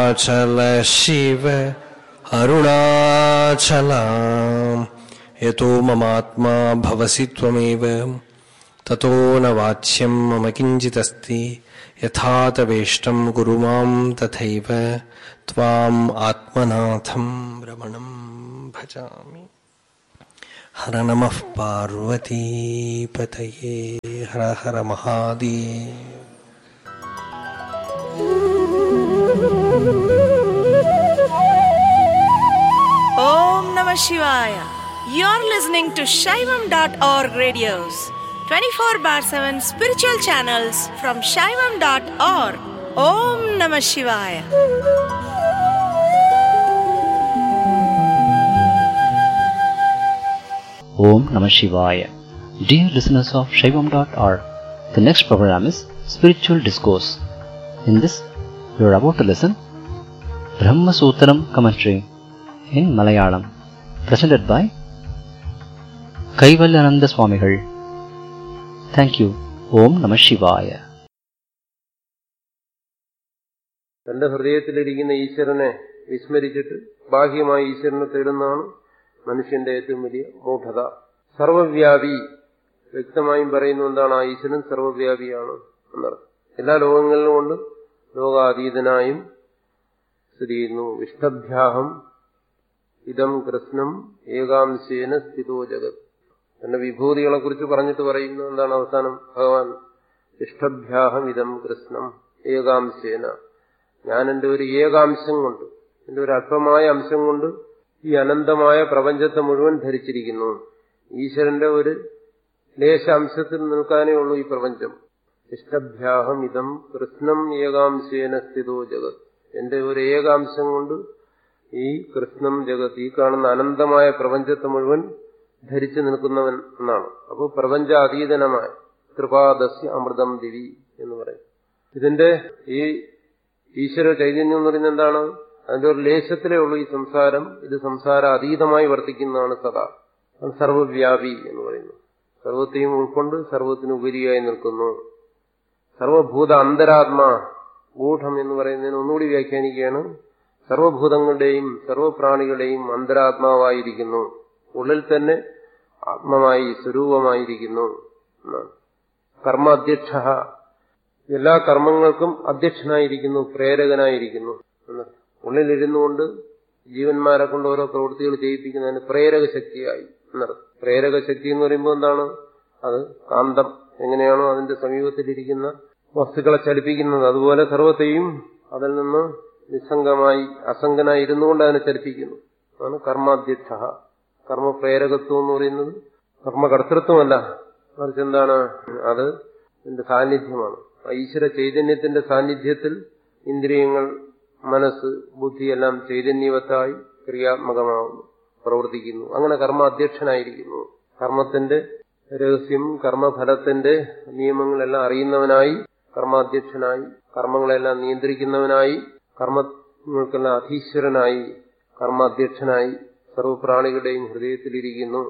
अरुणाचल शिव अरुणाचलाम् यतो ममात्मा भवसि त्वमेव ततो न वाच्यम् मम किञ्चिदस्ति यथा तवेष्टम् कुरु माम् तथैव त्वाम् आत्मनाथम् रमणम् भजामि हर नमः पार्वतीपतये हर हर Mahadev Om Namah Shivaya. You're listening to Shaivam.org radios, 24 bar 7 spiritual channels from Shaivam.org. Om Namah Shivaya. Om Namah Shivaya. Dear listeners of Shaivam.org, the next program is Spiritual Discourse. In this, you are about to listen Brahma Sutram commentary in Malayalam, presented by Kaivalyananda Swamigal. Thank you. Om Namah Shivaya. തന്റെ ഹൃദയത്തിലിരിക്കുന്ന ഈശ്വരനെ വിസ്മരിച്ചിട്ട് ബാഹ്യമായ ഈശ്വരനെ തേടുന്നതാണ് മനുഷ്യന്റെ ഏറ്റവും വലിയ മൂഢത സർവവ്യാപി വ്യക്തമായും പറയുന്ന എന്താണ് ആ ഈശ്വരൻ സർവവ്യാപിയാണ് എന്നർത്ഥം എല്ലാ ലോകങ്ങളിലും കൊണ്ട് ലോകാതീതനായും സ്ഥിതി ചെയ്യുന്നു വിഷ്ടഭ്യാഹം ഇതം കൃഷ്ണം ഏകാംശേന സ്ഥിതോ ജഗത് തന്റെ വിഭൂതികളെ കുറിച്ച് പറഞ്ഞിട്ട് പറയുന്നു എന്താണ് അവസാനം ഭഗവാൻ ഇഷ്ടഭ്യാഹം ഇതം കൃഷ്ണം ഏകാംശേന ഞാൻ എന്റെ ഒരു ഏകാംശം കൊണ്ട് എന്റെ ഒരു അല്പമായ അംശം കൊണ്ട് ഈ അനന്തമായ പ്രപഞ്ചത്തെ മുഴുവൻ ധരിച്ചിരിക്കുന്നു ഈശ്വരന്റെ ഒരു ലേശാംശത്തിൽ നിൽക്കാനേ ഉള്ളൂ ഈ പ്രപഞ്ചം ഇഷ്ടഭ്യാഹം ഇതം കൃഷ്ണം ഏകാംശേന സ്ഥിതോ ജഗത് എന്റെ ഒരു ഏകാംശം കൊണ്ട് ഈ കൃഷ്ണം ജഗത് ഈ കാണുന്ന അനന്തമായ പ്രപഞ്ചത്തെ മുഴുവൻ ധരിച്ചു നിൽക്കുന്നവൻ എന്നാണ് അപ്പോൾ പ്രപഞ്ചാതീതനമായ കൃപാദസ്യ അമൃതം ദിവി എന്ന് പറയും ഇതിന്റെ ഈ ഈശ്വര ചൈതന്യം എന്ന് പറയുന്നത് എന്താണ് അതിന്റെ ഒരു ലേശത്തിലേ ഉള്ളൂ ഈ സംസാരം ഇത് സംസാര അതീതമായി വർത്തിക്കുന്നതാണ് സദാ അത് സർവവ്യാപി എന്ന് പറയുന്നു സർവത്തെയും ഉൾക്കൊണ്ട് സർവത്തിനുപരിയായി നിൽക്കുന്നു സർവഭൂത അന്തരാത്മാ ഗൂഢം എന്ന് പറയുന്നതിന് ഒന്നുകൂടി വ്യാഖ്യാനിക്കുകയാണ് സർവഭൂതങ്ങളുടെയും സർവപ്രാണികളുടെയും അന്തരാത്മാവായിരിക്കുന്നു ഉള്ളിൽ തന്നെ ആത്മമായി സ്വരൂപമായിരിക്കുന്നു എന്നാണ് കർമാധ്യക്ഷ എല്ലാ കർമ്മങ്ങൾക്കും അധ്യക്ഷനായിരിക്കുന്നു പ്രേരകനായിരിക്കുന്നു എന്നർത്ഥം ഉള്ളിലിരുന്നു കൊണ്ട് ജീവന്മാരെ കൊണ്ട് ഓരോ പ്രവൃത്തികൾ ചെയ്യിപ്പിക്കുന്നതിന് പ്രേരക ശക്തിയായി എന്നർത്ഥം പ്രേരക ശക്തി എന്ന് പറയുമ്പോൾ എന്താണ് അത് കാന്തം എങ്ങനെയാണോ അതിന്റെ സമീപത്തിലിരിക്കുന്ന വസ്തുക്കളെ ചലിപ്പിക്കുന്നത് അതുപോലെ സർവത്തെയും അതിൽ നിന്ന് നിസ്സംഗമായി അസംഗനായി ഇരുന്നുകൊണ്ട് അതിനെ ചലിപ്പിക്കുന്നു അതാണ് കർമാധ്യക്ഷ കർമ്മപ്രേരകത്വം എന്ന് പറയുന്നത് കർമ്മകർത്തൃത്വമല്ല മറിച്ച് എന്താണ് അത് ഇതിന്റെ സാന്നിധ്യമാണ് ഈശ്വര ചൈതന്യത്തിന്റെ സാന്നിധ്യത്തിൽ ഇന്ദ്രിയങ്ങൾ മനസ്സ് ബുദ്ധിയെല്ലാം ചൈതന്യവത്തായി ക്രിയാത്മകമാകുന്നു പ്രവർത്തിക്കുന്നു അങ്ങനെ കർമ്മ അധ്യക്ഷനായിരിക്കുന്നു കർമ്മത്തിന്റെ രഹസ്യം കർമ്മഫലത്തിന്റെ നിയമങ്ങളെല്ലാം അറിയുന്നവനായി കർമാധ്യക്ഷനായി കർമ്മങ്ങളെല്ലാം നിയന്ത്രിക്കുന്നവനായി കർമ്മങ്ങൾക്കെല്ലാം അധീശ്വരനായി കർമാധ്യക്ഷനായി സർവപ്രാണികളുടെയും ഹൃദയത്തിലിരിക്കുന്നു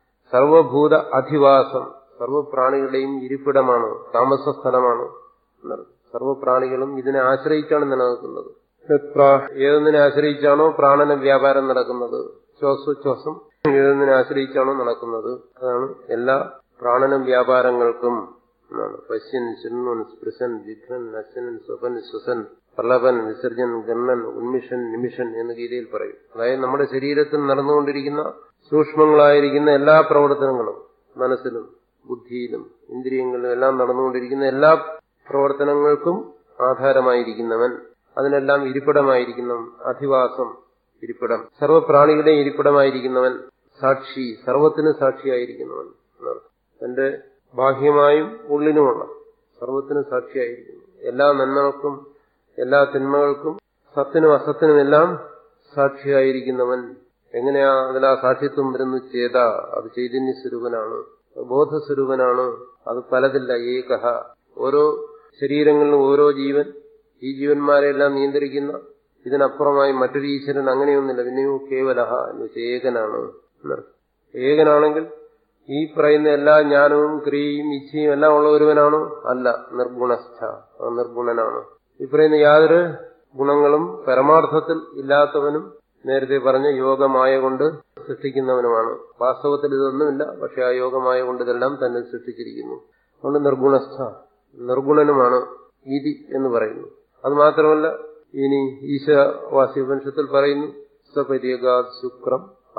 സർവഭൂത അധിവാസം സർവപ്രാണികളുടെയും ഇരിപ്പിടമാണ് താമസ സ്ഥലമാണ് സർവപ്രാണികളും ഇതിനെ ആശ്രയിച്ചാണ് നിലനിൽക്കുന്നത് ഏതൊന്നിനെ ആശ്രയിച്ചാണോ പ്രാണന വ്യാപാരം നടക്കുന്നത് ശ്വാസോച്ഛ്വാസം ഏതൊന്നിനെ ആശ്രയിച്ചാണോ നടക്കുന്നത് അതാണ് എല്ലാ പ്രാണന വ്യാപാരങ്ങൾക്കും എന്നാണ് പശ്യൻ ശൃണ്വൻ സ്പൃശൻ ജിഘ്നൻ നശനൻ സ്വപൻ ശ്വസൻ പ്രളപൻ വിസർജൻ ഗണ്ണൻ ഉന്മിഷൻ നിമിഷൻ എന്ന് ഗീതയിൽ പറയും അതായത് നമ്മുടെ ശരീരത്തിൽ നടന്നുകൊണ്ടിരിക്കുന്ന സൂക്ഷ്മങ്ങളായിരിക്കുന്ന എല്ലാ പ്രവർത്തനങ്ങളും മനസ്സിലും ബുദ്ധിയിലും ഇന്ദ്രിയങ്ങളിലും എല്ലാം നടന്നുകൊണ്ടിരിക്കുന്ന എല്ലാ പ്രവർത്തനങ്ങൾക്കും ആധാരമായിരിക്കുന്നവൻ അതിനെല്ലാം ഇരിപ്പിടമായിരിക്കുന്നവൻ അധിവാസം ഇരിപ്പിടം സർവപ്രാണികളുടെ ഇരിപ്പിടമായിരിക്കുന്നവൻ സാക്ഷി സർവത്തിന് സാക്ഷിയായിരിക്കുന്നവൻ തന്റെ ബാഹ്യമായും ഉള്ളിനുമുള്ള സർവത്തിന് സാക്ഷിയായിരിക്കുന്നു എല്ലാ നന്മകൾക്കും എല്ലാ തിന്മകൾക്കും സത്തിനും അസത്തിനും എല്ലാം സാക്ഷിയായിരിക്കുന്നവൻ എങ്ങനെയാ അതിലാ സാക്ഷിത്വം വരുന്നു ചെയ്ത അത് ചൈതന്യ സ്വരൂപനാണ് ബോധസ്വരൂപനാണ് അത് പലതില്ല ഏകഹ ഓരോ ശരീരങ്ങളിലും ഓരോ ജീവൻ ഈ ജീവന്മാരെല്ലാം നിയന്ത്രിക്കുന്ന ഇതിനപ്പുറമായി മറ്റൊരു ഈശ്വരൻ അങ്ങനെയൊന്നുമില്ല പിന്നെയോ കേവലഹ എന്ന് വെച്ചാൽ ഏകനാണ് ഏകനാണെങ്കിൽ ഈ പറയുന്ന എല്ലാ ജ്ഞാനവും ക്രിയയും ഇച്ഛയും എല്ലാം ഉള്ള ഒരുവനാണോ അല്ല നിർഗുണസ്ഥ നിർഗുണനാണ് ഈ പറയുന്ന യാതൊരു ഗുണങ്ങളും പരമാർത്ഥത്തിൽ ഇല്ലാത്തവനും നേരത്തെ പറഞ്ഞ യോഗമായ കൊണ്ട് സൃഷ്ടിക്കുന്നവനുമാണ് വാസ്തവത്തിൽ ഇതൊന്നുമില്ല പക്ഷെ ആ യോഗമായ കൊണ്ട് ഇതെല്ലാം തന്നെ സൃഷ്ടിച്ചിരിക്കുന്നു അതുകൊണ്ട് നിർഗുണസ്ഥ നിർഗുണനുമാണ് ഇതി എന്ന് പറയുന്നു അത് മാത്രമല്ല ഇനി ഈശവാസ്യോപനിഷത്തിൽ പറയുന്നു സപര്യഗാത് ശുക്രം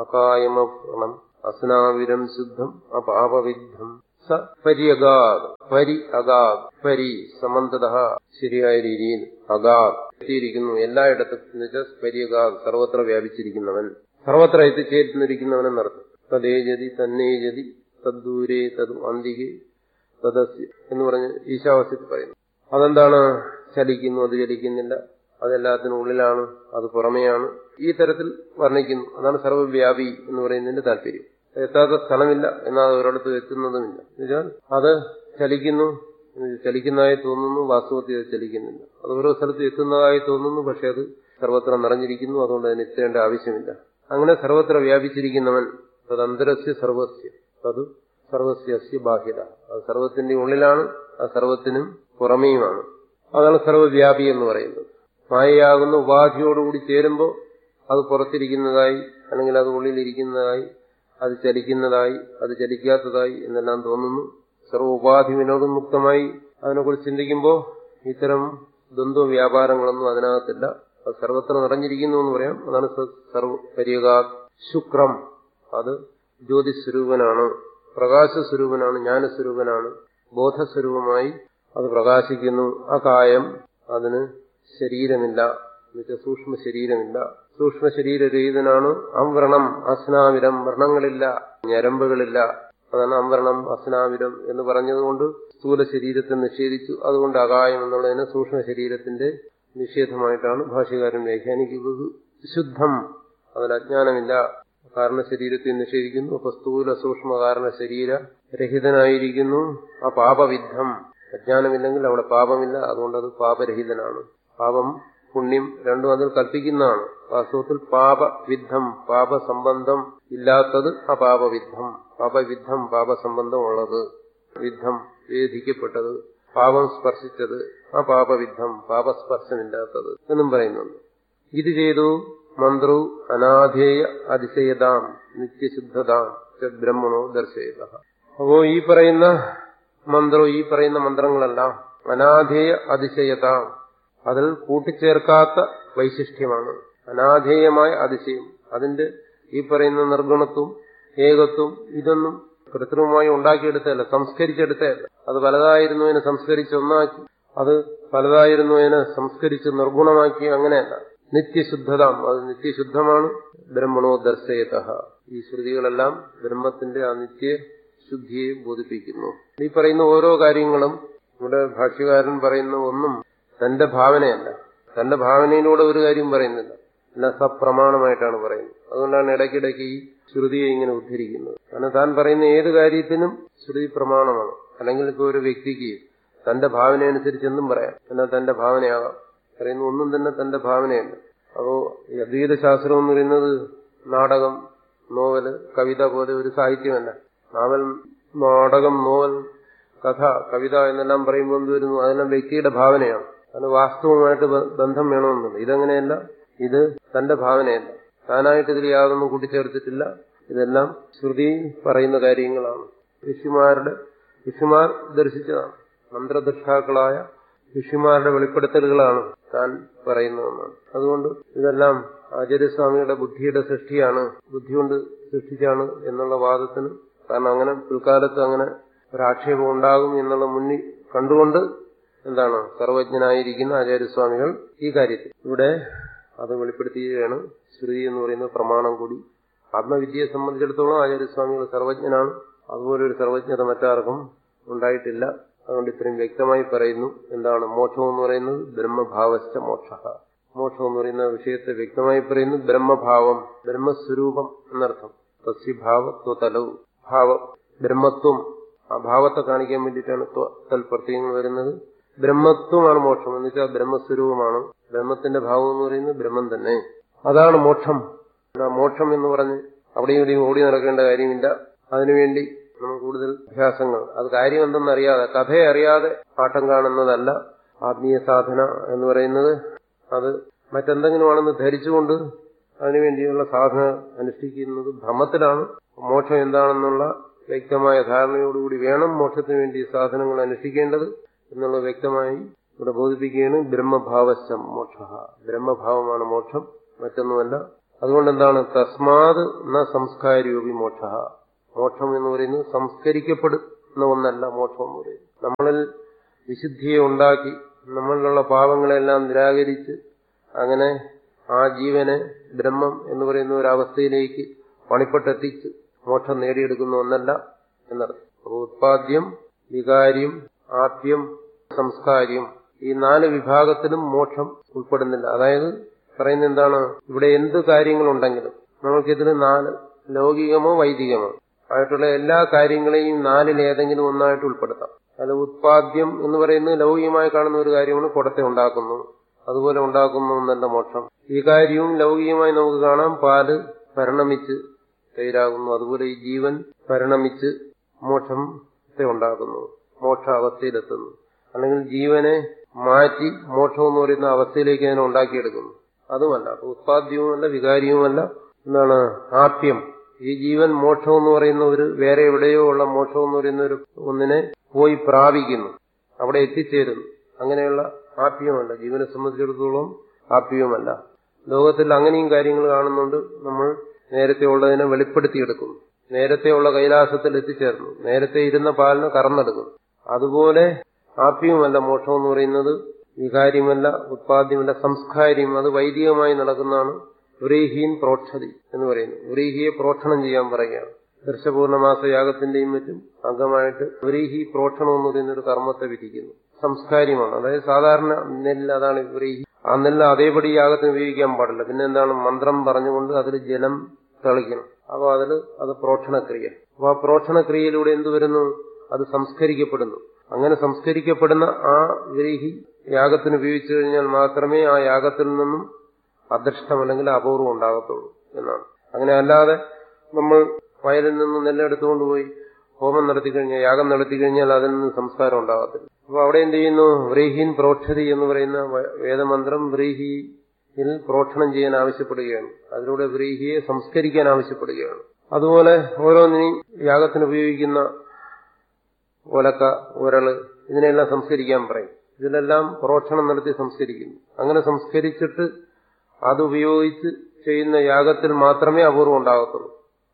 അകായമണം അസ്നാവിരം ശുദ്ധം അപാപവിദ്ധം സ പര്യഗാത് പരി അഗാത് പരി സമന്തത ശരിയായ രീതിയിൽ അഗാത് എത്തിയിരിക്കുന്നു എല്ലായിടത്തും എന്നുവെച്ചാൽ പര്യഗാത് സർവത്ര വ്യാപിച്ചിരിക്കുന്നവൻ സർവത്ര എത്തിച്ചേരുന്നിരിക്കുന്നവൻ എന്നർത്ഥം തദ്ദേജതി തന്നേജതി തദ്ദൂരേ തത് അന്തികെ തദസ്യ എന്ന് പറഞ്ഞ് ഈശാവാസ്യത്തിൽ പറയുന്നു അതെന്താണ് ചലിക്കുന്നു അത് ചലിക്കുന്നില്ല അതെല്ലാത്തിനും ഉള്ളിലാണ് അത് പുറമെയാണ് ഈ തരത്തിൽ വർണ്ണിക്കുന്നു അതാണ് സർവ്വവ്യാപി എന്ന് പറയുന്നതിന്റെ താല്പര്യം എത്താത്ത സ്ഥലമില്ല എന്നാൽ ഒരിടത്ത് എത്തുന്നതുമില്ല എന്നുവെച്ചാൽ അത് ചലിക്കുന്നു ചലിക്കുന്നതായി തോന്നുന്നു വാസ്തവത്തിൽ അത് ചലിക്കുന്നില്ല അത് ഓരോ സ്ഥലത്ത് എത്തുന്നതായി തോന്നുന്നു പക്ഷെ അത് സർവത്ര നിറഞ്ഞിരിക്കുന്നു അതുകൊണ്ട് അതിന് എത്തേണ്ട ആവശ്യമില്ല അങ്ങനെ സർവത്ര വ്യാപിച്ചിരിക്കുന്നവൻ തദന്തരസ്യ സർവസ്യ അത് സർവസ്യ ബാഹ്യത അത് സർവത്തിന്റെ ഉള്ളിലാണ് അത് സർവത്തിനും പുറമേയുമാണ് അതാണ് സർവവ്യാപി എന്ന് പറയുന്നത് മായയാകുന്ന ഉപാധിയോടുകൂടി ചേരുമ്പോൾ അത് പുറത്തിരിക്കുന്നതായി അല്ലെങ്കിൽ അത് ഉള്ളിലിരിക്കുന്നതായി അത് ചലിക്കുന്നതായി അത് ചലിക്കാത്തതായി എന്നെല്ലാം തോന്നുന്നു സർവ്വ ഉപാധി വിനോദമുക്തമായി അതിനെക്കുറിച്ച് ചിന്തിക്കുമ്പോൾ ഇത്തരം ദ്വന്ദ്വ വ്യാപാരങ്ങളൊന്നും അതിനകത്തില്ല അത് സർവത്ര നിറഞ്ഞിരിക്കുന്നു എന്ന് പറയാം അതാണ് സർവ പരിയകാ ശുക്രം അത് ജ്യോതിസ്വരൂപനാണ് പ്രകാശസ്വരൂപനാണ് ജ്ഞാനസ്വരൂപനാണ് ബോധസ്വരൂപമായി അത് പ്രകാശിക്കുന്നു ആ കായം അതിന് ശരീരമില്ല എന്നുവെച്ചാൽ സൂക്ഷ്മ ശരീരമില്ല സൂക്ഷ്മ ശരീരരഹിതനാണ് അംവ്രണം അസ്നാവിരം വ്രണങ്ങളില്ല ഞരമ്പുകളില്ല അതാണ് അംവരണം അസ്നാവിരം എന്ന് പറഞ്ഞതുകൊണ്ട് സ്ഥൂല ശരീരത്തെ നിഷേധിച്ചു അതുകൊണ്ട് അകായം എന്നുള്ളതിന് സൂക്ഷ്മ ശരീരത്തിന്റെ നിഷേധമായിട്ടാണ് ഭാഷ്യകാരൻ വ്യാഖ്യാനിക്കുന്നത് ശുദ്ധം അതിൽ അജ്ഞാനമില്ല കാരണ ശരീരത്തെ നിഷേധിക്കുന്നു അപ്പൊ സ്ഥൂല സൂക്ഷ്മ കാരണ ശരീര രഹിതനായിരിക്കുന്നു ആ പാപവിദ്ധം അജ്ഞാനമില്ലെങ്കിൽ അവിടെ പാപമില്ല അതുകൊണ്ട് അത് പാപരഹിതനാണ് പാപം പുണ്യം രണ്ടും അതിൽ കൽപ്പിക്കുന്നതാണ് വാസ്തവത്തിൽ പാപവിദ്ധം പാപസംബന്ധം ഇല്ലാത്തത് അപാപവിദ്ധം പാപവിദ്ധം പാപസംബന്ധം ഉള്ളത് വിദ്ധം വേദിക്കപ്പെട്ടത് പാപം സ്പർശിച്ചത് ആ പാപവിദ്ധം പാപസ്പർശമില്ലാത്തത് എന്നും പറയുന്നുണ്ട് ഇത് ചെയ്തു മന്ത്രു അനാധേയ അതിശയതാം നിത്യശുദ്ധതാം ബ്രഹ്മണോ ദർശയത അപ്പോ ഈ പറയുന്ന മന്ത്രം ഈ പറയുന്ന മന്ത്രങ്ങളെല്ലാം അനാധേയ അതിശയതാം അതിൽ കൂട്ടിച്ചേർക്കാത്ത വൈശിഷ്ട്യമാണ് അനാധേയമായ അതിശയം അതിന്റെ ഈ പറയുന്ന നിർഗുണത്വം ഏകത്വം ഇതൊന്നും കൃത്രിമമായി ഉണ്ടാക്കിയെടുത്തതല്ല സംസ്കരിച്ചെടുത്തതല്ല അത് പലതായിരുന്നതിനെ സംസ്കരിച്ച് ഒന്നാക്കി അത് പലതായിരുന്നതിനെ സംസ്കരിച്ച് നിർഗുണമാക്കി അങ്ങനെയല്ല നിത്യശുദ്ധത അത് നിത്യശുദ്ധമാണ് ബ്രഹ്മണോ ദർശയത ഈ ശ്രുതികളെല്ലാം ബ്രഹ്മത്തിന്റെ ആ നിത്യശുദ്ധിയെ ബോധിപ്പിക്കുന്നു ഈ പറയുന്ന ഓരോ കാര്യങ്ങളും ഇവിടെ ഭാഷ്യകാരൻ പറയുന്ന ഒന്നും തന്റെ ഭാവനയല്ല തന്റെ ഭാവനയിലൂടെ ഒരു കാര്യം പറയുന്നില്ല എല്ലാം സപ്രമാണമായിട്ടാണ് പറയുന്നത് അതുകൊണ്ടാണ് ഇടയ്ക്കിടയ്ക്ക് ഈ ശ്രുതിയെ ഇങ്ങനെ ഉദ്ധരിക്കുന്നത് കാരണം താൻ പറയുന്ന ഏത് കാര്യത്തിനും ശ്രുതി പ്രമാണമാണ് അല്ലെങ്കിൽ ഇപ്പോൾ ഒരു വ്യക്തിക്ക് തന്റെ ഭാവനയനുസരിച്ച് എന്തും പറയാം എന്നാൽ തന്റെ ഭാവനയാകാം പറയുന്ന ഒന്നും തന്നെ തന്റെ ഭാവനയല്ല അപ്പോ ഈ അദ്വൈത ശാസ്ത്രം എന്ന് പറയുന്നത് നാടകം നോവല് കവിത പോലെ ഒരു സാഹിത്യമല്ല നാവൽ നാടകം നോവൽ കഥ കവിത എന്നെല്ലാം പറയുമ്പോൾ എന്ത് വരുന്നു അതെല്ലാം വ്യക്തിയുടെ ഭാവനയാണ് അതിന് വാസ്തവമായിട്ട് ബന്ധം വേണമെന്നുണ്ട് ഇതങ്ങനെയല്ല ഇത് തന്റെ ഭാവനയല്ല താനായിട്ട് ഇതിൽ യാതൊന്നും കൂട്ടിച്ചേർത്തിട്ടില്ല ഇതെല്ലാം ശ്രുതി പറയുന്ന കാര്യങ്ങളാണ് ഋഷിമാരുടെ ഋഷിമാർ ദർശിച്ചതാണ് മന്ത്രദൃഷ്ടാക്കളായ ഋഷിമാരുടെ വെളിപ്പെടുത്തലുകളാണ് താൻ പറയുന്നതെന്നാണ് അതുകൊണ്ട് ഇതെല്ലാം ആചാര്യസ്വാമിയുടെ ബുദ്ധിയുടെ സൃഷ്ടിയാണ് ബുദ്ധി കൊണ്ട് സൃഷ്ടിച്ചാണ് എന്നുള്ള വാദത്തിന് കാരണം അങ്ങനെ പിൽക്കാലത്ത് അങ്ങനെ ഒരാക്ഷേപം ഉണ്ടാകും എന്നുള്ള മുന്നിൽ കണ്ടുകൊണ്ട് എന്താണ് സർവജ്ഞനായിരിക്കുന്ന ആചാര്യസ്വാമികൾ ഈ കാര്യത്തിൽ ഇവിടെ അത് വെളിപ്പെടുത്തുകയാണ് ശ്രുതി എന്ന് പറയുന്ന പ്രമാണം കൂടി ആത്മവിദ്യയെ സംബന്ധിച്ചിടത്തോളം ആചാര്യസ്വാമികൾ സർവജ്ഞനാണ് അതുപോലെ ഒരു സർവജ്ഞത മറ്റാർക്കും ഉണ്ടായിട്ടില്ല അതുകൊണ്ട് ഇത്രയും വ്യക്തമായി പറയുന്നു എന്താണ് മോക്ഷം എന്ന് പറയുന്നത് ബ്രഹ്മഭാവശ്ച മോക്ഷ മോക്ഷം എന്ന് പറയുന്ന വിഷയത്തെ വ്യക്തമായി പറയുന്നു ബ്രഹ്മഭാവം ബ്രഹ്മസ്വരൂപം എന്നർത്ഥം തസ്യഭാവത്വതലവ് ഭാവം ബ്രഹ്മത്വം ആ ഭാവത്തെ കാണിക്കാൻ വേണ്ടിയിട്ടാണ് തൽപ്രത്യയങ്ങൾ വരുന്നത് ബ്രഹ്മത്വമാണ് മോക്ഷം എന്ന് വെച്ചാൽ ബ്രഹ്മസ്വരൂപമാണ് ബ്രഹ്മത്തിന്റെ ഭാവം എന്ന് പറയുന്നത് ബ്രഹ്മം തന്നെ അതാണ് മോക്ഷം മോക്ഷം എന്ന് പറഞ്ഞ് അവിടെയും ഇവിടെയും ഓടി നടക്കേണ്ട കാര്യമില്ല അതിനുവേണ്ടി നമുക്ക് കൂടുതൽ അഭ്യാസങ്ങൾ അത് കാര്യം എന്തെന്നറിയാതെ കഥയെ അറിയാതെ ആട്ടം കാണുന്നതല്ല ആത്മീയ സാധന എന്ന് പറയുന്നത് അത് മറ്റെന്തെങ്കിലുമാണെന്ന് ധരിച്ചുകൊണ്ട് അതിനുവേണ്ടിയുള്ള സാധന അനുഷ്ഠിക്കുന്നത് ഭ്രമത്തിലാണ് മോക്ഷം എന്താണെന്നുള്ള വ്യക്തമായ ധാരണയോടുകൂടി വേണം മോക്ഷത്തിന് വേണ്ടി സാധനങ്ങൾ അനുഷ്ഠിക്കേണ്ടത് എന്നുള്ളത് വ്യക്തമായി ഇവിടെ ബോധിപ്പിക്കുകയാണ് ബ്രഹ്മഭാവശ്യം മോക്ഷ ബ്രഹ്മഭാവമാണ് മോക്ഷം മറ്റൊന്നുമല്ല അതുകൊണ്ട് എന്താണ് തസ്മാത് ന സംസ്കാരയോപി മോക്ഷ മോക്ഷം എന്ന് പറയുന്നത് സംസ്കരിക്കപ്പെടുന്ന ഒന്നല്ല മോക്ഷം എന്ന് പറയുന്നത് നമ്മളിൽ വിശുദ്ധിയെ ഉണ്ടാക്കി നമ്മളിലുള്ള പാവങ്ങളെല്ലാം നിരാകരിച്ച് അങ്ങനെ ആ ജീവനെ ബ്രഹ്മം എന്ന് പറയുന്ന ഒരു അവസ്ഥയിലേക്ക് പണിപ്പെട്ടെത്തിച്ച് മോക്ഷം നേടിയെടുക്കുന്ന ഒന്നല്ല എന്നർത്ഥം അപ്പോൾ ഉത്പാദ്യം വികാര്യം ആപ്യം സംസ്കാര്യം ഈ നാല് വിഭാഗത്തിലും മോക്ഷം ഉൾപ്പെടുന്നില്ല അതായത് പറയുന്ന എന്താണ് ഇവിടെ എന്ത് കാര്യങ്ങളുണ്ടെങ്കിലും നമുക്കിതിന് നാല് ലൗകികമോ വൈദികമോ ആയിട്ടുള്ള എല്ലാ കാര്യങ്ങളെയും നാലിൽ ഏതെങ്കിലും ഒന്നായിട്ട് ഉൾപ്പെടുത്താം അത് ഉത്പാദ്യം എന്ന് പറയുന്നത് ലൗകികമായി കാണുന്ന ഒരു കാര്യമാണ് കുടത്തെ ഉണ്ടാക്കുന്നു അതുപോലെ ഉണ്ടാക്കുന്നു എന്നല്ല മോക്ഷം ഈ കാര്യവും ലൗകികമായി നമുക്ക് കാണാം പാല് പരിണമിച്ച് തൈരാകുന്നു അതുപോലെ ഈ ജീവൻ പരിണമിച്ച് മോക്ഷത്തെ ഉണ്ടാക്കുന്നു മോക്ഷ അവസ്ഥയിലെത്തുന്നു അല്ലെങ്കിൽ ജീവനെ മാറ്റി മോക്ഷം എന്ന് പറയുന്ന അവസ്ഥയിലേക്ക് അതിനെ ഉണ്ടാക്കിയെടുക്കുന്നു അതുമല്ല ഉത്പാദ്യവുമല്ല വികാരിയുമല്ല എന്താണ് ആപ്യം ഈ ജീവൻ മോക്ഷം എന്ന് പറയുന്ന ഒരു വേറെ എവിടെയോ ഉള്ള മോക്ഷം എന്ന് പറയുന്ന ഒരു ഒന്നിനെ പോയി പ്രാപിക്കുന്നു അവിടെ എത്തിച്ചേരുന്നു അങ്ങനെയുള്ള ആപ്യമല്ല ജീവനെ സംബന്ധിച്ചിടത്തോളം ആപ്യവുമല്ല ലോകത്തിൽ അങ്ങനെയും കാര്യങ്ങൾ കാണുന്നുണ്ട് നമ്മൾ നേരത്തെ ഉള്ളതിനെ വെളിപ്പെടുത്തിയെടുക്കുന്നു നേരത്തെ ഉള്ള കൈലാസത്തിൽ എത്തിച്ചേർന്നു നേരത്തെ ഇരുന്ന പാലിന് കറന്നെടുക്കുന്നു അതുപോലെ ആപ്യവുമല്ല മോക്ഷം എന്ന് പറയുന്നത് വികാര്യമല്ല ഉത്പാദ്യമല്ല സംസ്കാര്യം അത് വൈദികമായി നടക്കുന്നതാണ് വ്രീഹീൻ പ്രോക്ഷതി എന്ന് പറയുന്നു വ്രീഹിയെ പ്രോക്ഷണം ചെയ്യാൻ പറയുകയാണ് ദർശപൂർണമാസ യാഗത്തിന്റെയും മറ്റും അംഗമായിട്ട് വ്രീഹി പ്രോക്ഷണം എന്ന് പറയുന്ന ഒരു കർമ്മത്തെ വിധിക്കുന്നു സംസ്കാര്യമാണ് അതായത് സാധാരണ നെല്ല് അതാണ് വ്രീഹി ആ നെല്ല് അതേപടി യാഗത്തിന് ഉപയോഗിക്കാൻ പാടില്ല പിന്നെ എന്താണ് മന്ത്രം പറഞ്ഞുകൊണ്ട് അതിൽ ജലം തളിക്കണം അപ്പോൾ അതിൽ അത് പ്രോക്ഷണക്രിയ അപ്പോൾ ആ പ്രോക്ഷണക്രിയയിലൂടെ എന്ത് വരുന്നു അത് സംസ്കരിക്കപ്പെടുന്നു അങ്ങനെ സംസ്കരിക്കപ്പെടുന്ന ആ വ്രീഹി യാഗത്തിന് ഉപയോഗിച്ചു കഴിഞ്ഞാൽ മാത്രമേ ആ യാഗത്തിൽ നിന്നും അദൃഷ്ടം അല്ലെങ്കിൽ അപൂർവം ഉണ്ടാകത്തുള്ളൂ എന്നാണ് അങ്ങനെ അല്ലാതെ നമ്മൾ വയലിൽ നിന്ന് നെല്ലെടുത്തുകൊണ്ട് പോയി ഹോമം നടത്തി കഴിഞ്ഞാൽ യാഗം നടത്തി കഴിഞ്ഞാൽ അതിൽ നിന്ന് സംസ്കാരം ഉണ്ടാകത്തില്ല അപ്പൊ അവിടെ എന്ത് ചെയ്യുന്നു വ്രീഹീൻ പ്രോക്ഷതി എന്ന് പറയുന്ന വേദമന്ത്രം വ്രീഹിയിൽ പ്രോക്ഷണം ചെയ്യാൻ ആവശ്യപ്പെടുകയാണ് അതിലൂടെ വ്രീഹിയെ സംസ്കരിക്കാൻ ആവശ്യപ്പെടുകയാണ് അതുപോലെ ഓരോന്നിനെയും യാഗത്തിന് ഉപയോഗിക്കുന്ന ഒലക്ക ഉരള് ഇതിനെല്ലാം സംസ്കരിക്കാൻ പറയും ഇതിലെല്ലാം പ്രോക്ഷണം നടത്തി സംസ്കരിക്കുന്നു അങ്ങനെ സംസ്കരിച്ചിട്ട് അതുപയോഗിച്ച് ചെയ്യുന്ന യാഗത്തിൽ മാത്രമേ അപൂർവം ഉണ്ടാകത്തുള്ളൂ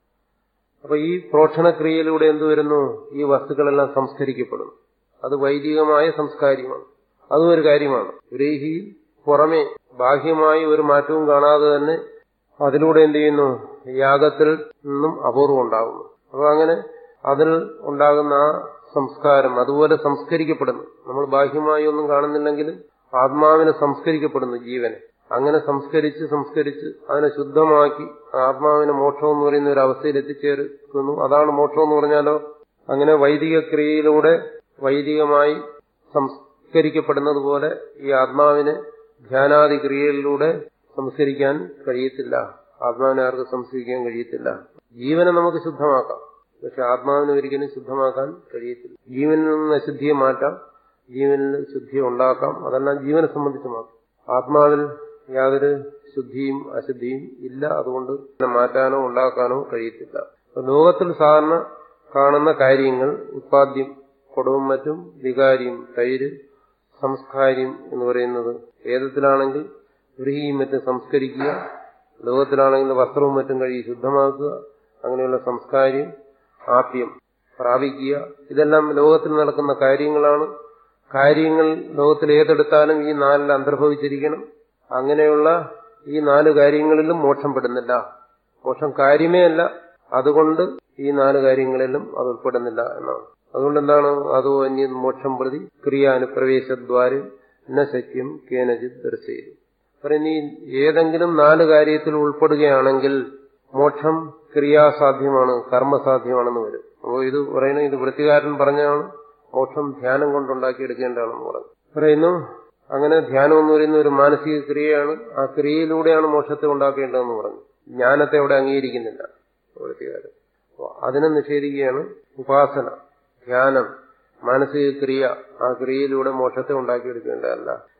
അപ്പൊ ഈ പ്രോക്ഷണക്രിയയിലൂടെ എന്ത് വരുന്നു ഈ വസ്തുക്കളെല്ലാം സംസ്കരിക്കപ്പെടുന്നു അത് വൈദികമായ സംസ്കാര്യമാണ് അതും ഒരു കാര്യമാണ് ഗ്രഹിയിൽ പുറമെ ബാഹ്യമായി ഒരു മാറ്റവും കാണാതെ തന്നെ അതിലൂടെ എന്ത് ചെയ്യുന്നു യാഗത്തിൽ നിന്നും അപൂർവം ഉണ്ടാകുന്നു അപ്പൊ അങ്ങനെ അതിൽ ഉണ്ടാകുന്ന ആ സംസ്കാരം അതുപോലെ സംസ്കരിക്കപ്പെടുന്നു നമ്മൾ ബാഹ്യമായി ഒന്നും കാണുന്നില്ലെങ്കിലും ആത്മാവിനെ സംസ്കരിക്കപ്പെടുന്നു ജീവനെ അങ്ങനെ സംസ്കരിച്ച് സംസ്കരിച്ച് അതിനെ ശുദ്ധമാക്കി ആത്മാവിനെ മോക്ഷം എന്ന് പറയുന്ന ഒരു അവസ്ഥയിൽ എത്തിച്ചേർക്കുന്നു അതാണ് മോക്ഷം എന്ന് പറഞ്ഞാലോ അങ്ങനെ വൈദിക ക്രിയയിലൂടെ വൈദികമായി സംസ്കരിക്കപ്പെടുന്നത് പോലെ ഈ ആത്മാവിനെ ധ്യാനാദി ക്രിയയിലൂടെ സംസ്കരിക്കാൻ കഴിയത്തില്ല ആത്മാവിനെ ആർക്ക് സംസ്കരിക്കാൻ കഴിയത്തില്ല ജീവനെ നമുക്ക് ശുദ്ധമാക്കാം പക്ഷെ ആത്മാവിനെ ഒരിക്കലും ശുദ്ധമാക്കാൻ കഴിയത്തില്ല ജീവനിൽ നിന്ന് അശുദ്ധിയെ മാറ്റാം ജീവനിൽ ശുദ്ധിയെ ഉണ്ടാക്കാം അതെല്ലാം ജീവനെ സംബന്ധിച്ച് മാത്രം ആത്മാവിൽ യാതൊരു ശുദ്ധിയും അശുദ്ധിയും ഇല്ല അതുകൊണ്ട് മാറ്റാനോ ഉണ്ടാക്കാനോ കഴിയത്തില്ല ലോകത്തിൽ സാധാരണ കാണുന്ന കാര്യങ്ങൾ ഉത്പാദ്യം കൊടുവും മറ്റും വികാരിയും തൈര് സംസ്കാര്യം എന്ന് പറയുന്നത് വേദത്തിലാണെങ്കിൽ ഗൃഹിയും മറ്റും സംസ്കരിക്കുക ലോകത്തിലാണെങ്കിൽ വസ്ത്രവും മറ്റും കഴുകി ശുദ്ധമാക്കുക അങ്ങനെയുള്ള സംസ്കാര്യം ആപ്യം പ്രാപിക്കുക ഇതെല്ലാം ലോകത്തിൽ നടക്കുന്ന കാര്യങ്ങളാണ് കാര്യങ്ങൾ ലോകത്തിൽ ഏതെടുത്താലും ഈ നാലിൽ അന്തർഭവിച്ചിരിക്കണം അങ്ങനെയുള്ള ഈ നാല് കാര്യങ്ങളിലും മോക്ഷം പെടുന്നില്ല മോക്ഷം കാര്യമേ അല്ല അതുകൊണ്ട് ഈ നാല് കാര്യങ്ങളിലും അത് ഉൾപ്പെടുന്നില്ല എന്നാണ് അതുകൊണ്ട് എന്താണ് അതോ അന്യ മോക്ഷം പ്രതി ക്രിയാനുപ്രവേശദ്വാരം ന സഖ്യം കേനജിത് ദർശയിലും പറയുന്ന ഈ ഏതെങ്കിലും നാല് കാര്യത്തിൽ ഉൾപ്പെടുകയാണെങ്കിൽ മോക്ഷം ക്രിയാസാധ്യമാണ് കർമ്മസാധ്യമാണെന്ന് വരും അപ്പോൾ ഇത് പറയുന്നത് ഇത് വൃത്തികാരൻ പറഞ്ഞാണ് മോക്ഷം ധ്യാനം കൊണ്ടുണ്ടാക്കിയെടുക്കേണ്ടതാണെന്ന് പറഞ്ഞു പറയുന്നു അങ്ങനെ ധ്യാനം എന്ന് പറയുന്ന ഒരു മാനസിക ക്രിയയാണ് ആ ക്രിയയിലൂടെയാണ് മോക്ഷത്തെ ഉണ്ടാക്കേണ്ടതെന്ന് പറഞ്ഞു ജ്ഞാനത്തെ അവിടെ അംഗീകരിക്കുന്നില്ല വൃത്തികാരൻ അതിനെ നിഷേധിക്കുകയാണ് ഉപാസന ധ്യാനം മാനസിക ക്രിയ ആ ക്രിയയിലൂടെ മോക്ഷത്തെ ഉണ്ടാക്കിയെടുക്കേണ്ടതല്ല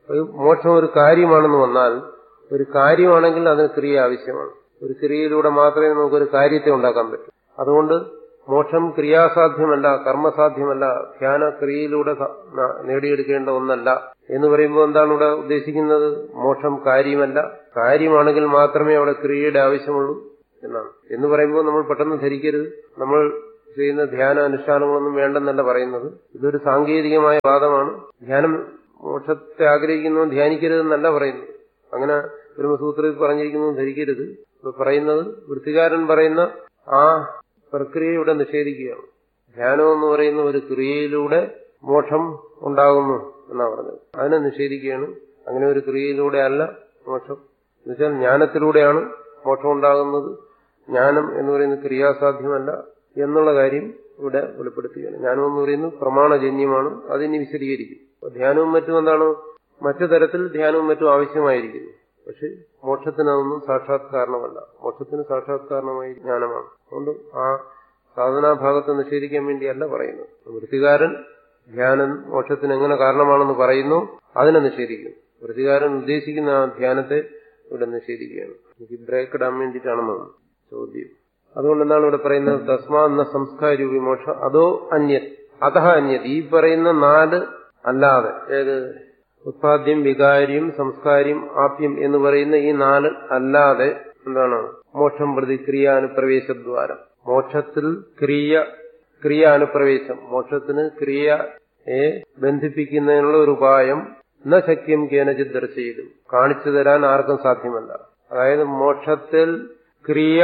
ഒരു മോക്ഷം ഒരു കാര്യമാണെന്ന് വന്നാൽ ഒരു കാര്യമാണെങ്കിൽ അതിന് ക്രിയ ആവശ്യമാണ് ഒരു ക്രിയയിലൂടെ മാത്രമേ നമുക്കൊരു കാര്യത്തെ ഉണ്ടാക്കാൻ പറ്റൂ അതുകൊണ്ട് മോക്ഷം ക്രിയാസാധ്യമല്ല കർമ്മസാധ്യമല്ല ധ്യാന ക്രിയയിലൂടെ സ- ന- നേടിയെടുക്കേണ്ട ഒന്നല്ല എന്ന് പറയുമ്പോൾ എന്താണ് ഇവിടെ ഉദ്ദേശിക്കുന്നത് മോക്ഷം കാര്യമല്ല കാര്യമാണെങ്കിൽ മാത്രമേ അവിടെ ക്രിയയുടെ ആവശ്യമുള്ളൂ എന്നാണ് എന്ന് പറയുമ്പോൾ നമ്മൾ പെട്ടെന്ന് ധരിക്കരുത് നമ്മൾ ചെയ്യുന്ന ധ്യാന അനുഷ്ഠാനങ്ങളൊന്നും വേണ്ടെന്നല്ല പറയുന്നത് ഇതൊരു സാങ്കേതികമായ വാദമാണ് ധ്യാനം മോക്ഷത്തെ ആഗ്രഹിക്കുന്നവൻ ധ്യാനിക്കരുതെന്നല്ല പറയുന്നത് അങ്ങനെ ബ്രഹ്മസൂത്രത്തിൽ പറഞ്ഞിരിക്കുന്നത് ധരിക്കരുത് ഇവിടെ പറയുന്നത് വൃത്തികാരൻ പറയുന്ന ആ പ്രക്രിയ ഇവിടെ നിഷേധിക്കുകയാണ് ധ്യാനം എന്ന് പറയുന്ന ഒരു ക്രിയയിലൂടെ മോക്ഷം ഉണ്ടാകുന്നു എന്നാ പറഞ്ഞത് അതിനെ നിഷേധിക്കുകയാണ് അങ്ങനെ ഒരു ക്രിയയിലൂടെ അല്ല മോക്ഷം എന്നുവെച്ചാൽ ജ്ഞാനത്തിലൂടെയാണ് മോക്ഷം ഉണ്ടാകുന്നത് ജ്ഞാനം എന്ന് പറയുന്നത് ക്രിയാസാധ്യമല്ല എന്നുള്ള കാര്യം ഇവിടെ വെളിപ്പെടുത്തുകയാണ് ജ്ഞാനം എന്ന് പറയുന്നത് പ്രമാണജന്യമാണ് അതിനി വിശദീകരിക്കും അപ്പൊ ധ്യാനവും മറ്റും എന്താണ് മറ്റു തരത്തിൽ ധ്യാനവും മറ്റും ആവശ്യമായിരിക്കുന്നു പക്ഷെ മോക്ഷത്തിന് അതൊന്നും സാക്ഷാത്കാരണമല്ല മോക്ഷത്തിന് സാക്ഷാത്കാരണമായി ജ്ഞാനമാണ് അതുകൊണ്ട് ആ സാധനാഭാഗത്തെ നിഷേധിക്കാൻ വേണ്ടിയല്ല പറയുന്നത് വൃത്തികാരൻ ധ്യാനം മോക്ഷത്തിന് എങ്ങനെ കാരണമാണെന്ന് പറയുന്നു അതിനെ നിഷേധിക്കും വൃത്തികാരൻ ഉദ്ദേശിക്കുന്ന ആ ധ്യാനത്തെ ഇവിടെ നിഷേധിക്കുകയാണ് എനിക്ക് ബ്രേക്ക് ഇടാൻ വേണ്ടിയിട്ടാണെന്ന് ചോദ്യം അതുകൊണ്ട് എന്താണ് ഇവിടെ പറയുന്നത് തസ്മാ എന്ന സംസ്കാര വിമോക്ഷ അതോ അന്യത് അതഹ അന്യത് ഈ പറയുന്ന നാല് അല്ലാതെ ഏത് ഉത്പാദ്യം വികാര്യം സംസ്കാര്യം ആപ്യം എന്ന് പറയുന്ന ഈ നാല് അല്ലാതെ എന്താണ് മോക്ഷം പ്രതി ക്രിയാനുപ്രവേശദ്വാരം മോക്ഷത്തിൽ ക്രിയ ക്രിയാനുപ്രവേശം മോക്ഷത്തിന് ക്രിയയെ ബന്ധിപ്പിക്കുന്നതിനുള്ള ഒരു ഉപായം ന ശക്യം കേനചിത് ദർശയിലും കാണിച്ചു തരാൻ ആർക്കും സാധ്യമല്ല അതായത് മോക്ഷത്തിൽ ക്രിയ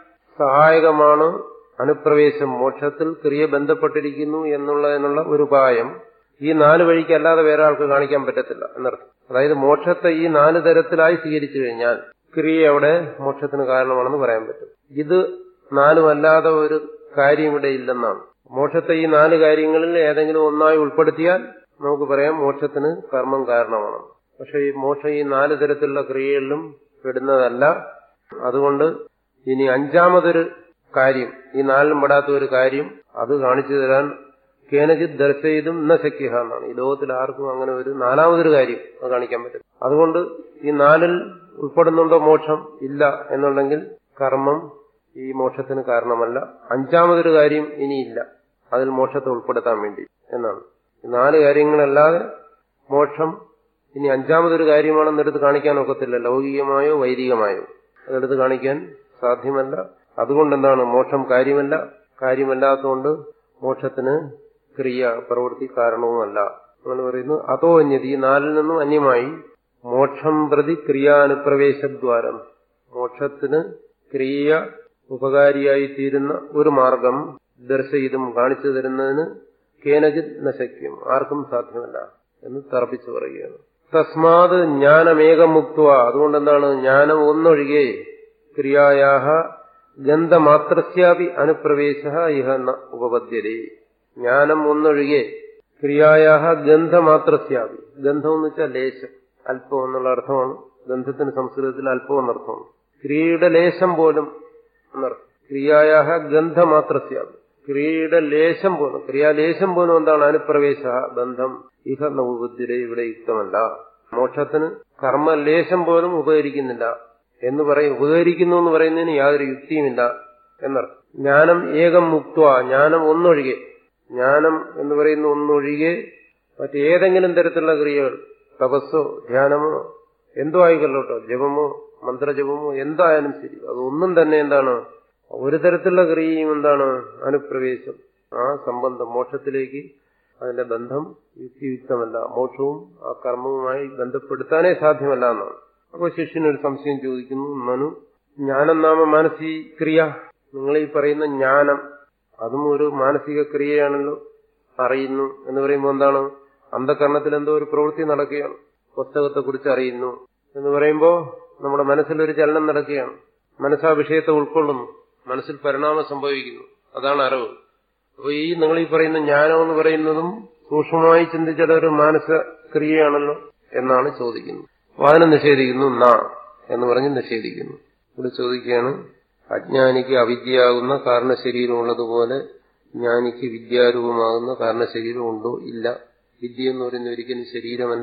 സഹായകമാണ് അനുപ്രവേശം മോക്ഷത്തിൽ ക്രിയ ബന്ധപ്പെട്ടിരിക്കുന്നു എന്നുള്ളതിനുള്ള ഒരു ഉപായം ഈ നാല് വഴിക്കല്ലാതെ വേറെ ആൾക്ക് കാണിക്കാൻ പറ്റത്തില്ല എന്നർത്ഥം അതായത് മോക്ഷത്തെ ഈ നാല് തരത്തിലായി സ്വീകരിച്ചു കഴിഞ്ഞാൽ ക്രിയ അവിടെ മോക്ഷത്തിന് കാരണമാണെന്ന് പറയാൻ പറ്റും ഇത് നാലുമല്ലാതെ ഒരു കാര്യം ഇവിടെ ഇല്ലെന്നാണ് മോക്ഷത്തെ ഈ നാല് കാര്യങ്ങളിൽ ഏതെങ്കിലും ഒന്നായി ഉൾപ്പെടുത്തിയാൽ നമുക്ക് പറയാം മോക്ഷത്തിന് കർമ്മം കാരണമാണ് പക്ഷെ ഈ മോക്ഷം ഈ നാല് തരത്തിലുള്ള ക്രിയകളിലും പെടുന്നതല്ല അതുകൊണ്ട് ഇനി അഞ്ചാമതൊരു കാര്യം ഈ നാലിലും പെടാത്ത ഒരു കാര്യം അത് കാണിച്ചു തരാൻ കേനജിത് ദർശയിതും ന ശക്യ എന്നാണ് ഈ ലോകത്തിൽ ആർക്കും അങ്ങനെ ഒരു നാലാമതൊരു കാര്യം അത് കാണിക്കാൻ പറ്റും അതുകൊണ്ട് ഈ നാലിൽ ഉൾപ്പെടുന്നുണ്ടോ മോക്ഷം ഇല്ല എന്നുണ്ടെങ്കിൽ കർമ്മം ഈ മോക്ഷത്തിന് കാരണമല്ല അഞ്ചാമതൊരു കാര്യം ഇനിയില്ല അതിൽ മോക്ഷത്തെ ഉൾപ്പെടുത്താൻ വേണ്ടി എന്നാണ് ഈ നാല് കാര്യങ്ങളല്ലാതെ മോക്ഷം ഇനി അഞ്ചാമതൊരു കാര്യമാണെന്ന് എടുത്ത് കാണിക്കാൻ ഒക്കത്തില്ല ലൗകികമായോ വൈദികമായോ അതെടുത്ത് കാണിക്കാൻ സാധ്യമല്ല അതുകൊണ്ട് എന്താണ് മോക്ഷം കാര്യമല്ല കാര്യമല്ലാത്തതുകൊണ്ട് മോക്ഷത്തിന് ക്രിയ പ്രവൃത്തി കാരണവുമല്ല അങ്ങനെ പറയുന്നു അതോ അന്യതി ഈ നാലിൽ നിന്നും അന്യമായി മോക്ഷം പ്രതി ക്രിയാനുപ്രവേശദ്വാരം മോക്ഷത്തിന് ക്രിയ ഉപകാരിയായി തീരുന്ന ഒരു മാർഗം ദർശയിതും കാണിച്ചു തരുന്നതിന് കേനജിത് നശക്യം ആർക്കും സാധ്യമല്ല എന്ന് തറപ്പിച്ചു പറയുകയാണ് തസ്മാത് ജ്ഞാനമേകമുക്ത അതുകൊണ്ട് എന്താണ് ജ്ഞാനം ഒന്നൊഴികെ ക്രിയായാഹ ഗന്ധമാത്രസ്യാപി അനുപ്രവേശ ഇഹ ന ഉപപദ്യതേ ജ്ഞാനം ഒന്നൊഴികെ ക്രിയായാഹ ഗന്ധമാത്രസ്യാപി ഗന്ധം എന്ന് വെച്ചാൽ ലേശം അല്പം എന്നുള്ള അർത്ഥമാണ് ഗന്ധത്തിന് സംസ്കൃതത്തിൽ അല്പം എന്നർത്ഥമാണ് ക്രിയയുടെ ലേശം പോലും എന്നർത്ഥം ക്രിയായാഹ ഗന്ധമാത്രസ്യാപി ക്രിയയുടെ ലേശം പോലും ക്രിയാലേശം പോലും എന്താണ് അനുപ്രവേശ ബന്ധം ഇഹ നവുബുദ്ധിരെ ഇവിടെ യുക്തമല്ല മോക്ഷത്തിന് കർമ്മലേശം പോലും ഉപകരിക്കുന്നില്ല എന്ന് പറയും ഉപകരിക്കുന്നു എന്ന് പറയുന്നതിന് യാതൊരു യുക്തിയുമില്ല എന്നർത്ഥം ജ്ഞാനം ഏകം മുക്ത ജ്ഞാനം ഒന്നൊഴികെ ജ്ഞാനം എന്ന് പറയുന്ന ഒന്നൊഴികെ മറ്റേതെങ്കിലും തരത്തിലുള്ള ക്രിയകൾ തപസ്സോ ധ്യാനമോ എന്തോ ആയിക്കൊള്ളട്ടോ ജപമോ മന്ത്രജപമോ എന്തായാലും ശരി അതൊന്നും തന്നെ എന്താണ് ഒരു തരത്തിലുള്ള ക്രിയയും എന്താണ് അനുപ്രവേശം ആ സംബന്ധം മോക്ഷത്തിലേക്ക് അതിന്റെ ബന്ധം യുക്തിയുക്തമല്ല മോക്ഷവും ആ കർമ്മവുമായി ബന്ധപ്പെടുത്താനേ സാധ്യമല്ല എന്നാണ് അപ്പോൾ ശിഷ്യനൊരു സംശയം ചോദിക്കുന്നു മനു ജ്ഞാനം നാമ മാനസിക ക്രിയ നിങ്ങൾ ഈ പറയുന്ന ജ്ഞാനം അതും ഒരു മാനസിക ക്രിയയാണല്ലോ അറിയുന്നു എന്ന് പറയുമ്പോൾ എന്താണ് അന്ധകരണത്തിൽ എന്തോ ഒരു പ്രവൃത്തി നടക്കുകയാണ് പുസ്തകത്തെക്കുറിച്ച് അറിയുന്നു എന്ന് പറയുമ്പോൾ നമ്മുടെ മനസ്സിലൊരു ചലനം നടക്കുകയാണ് മനസ്സാ വിഷയത്തെ ഉൾക്കൊള്ളുന്നു മനസ്സിൽ പരിണാമം സംഭവിക്കുന്നു അതാണ് അറിവ് അപ്പൊ ഈ നിങ്ങൾ ഈ പറയുന്ന ജ്ഞാനം എന്ന് പറയുന്നതും സൂക്ഷ്മമായി ചിന്തിച്ചുള്ള ഒരു മാനസ ക്രിയയാണല്ലോ എന്നാണ് ചോദിക്കുന്നത് അപ്പൊ അതിനെ നിഷേധിക്കുന്നു നാ എന്ന് പറഞ്ഞ് നിഷേധിക്കുന്നു ഇവിടെ ചോദിക്കുകയാണ് അജ്ഞാനിക്ക് അവിദ്യയാകുന്ന കാരണശരീരമുള്ളതുപോലെ ജ്ഞാനിക്ക് വിദ്യാരൂപമാകുന്ന കാരണശരീരം ഉണ്ടോ ഇല്ല വിദ്യ എന്ന് പറയുന്ന ഒരിക്കലും ശരീരമല്ല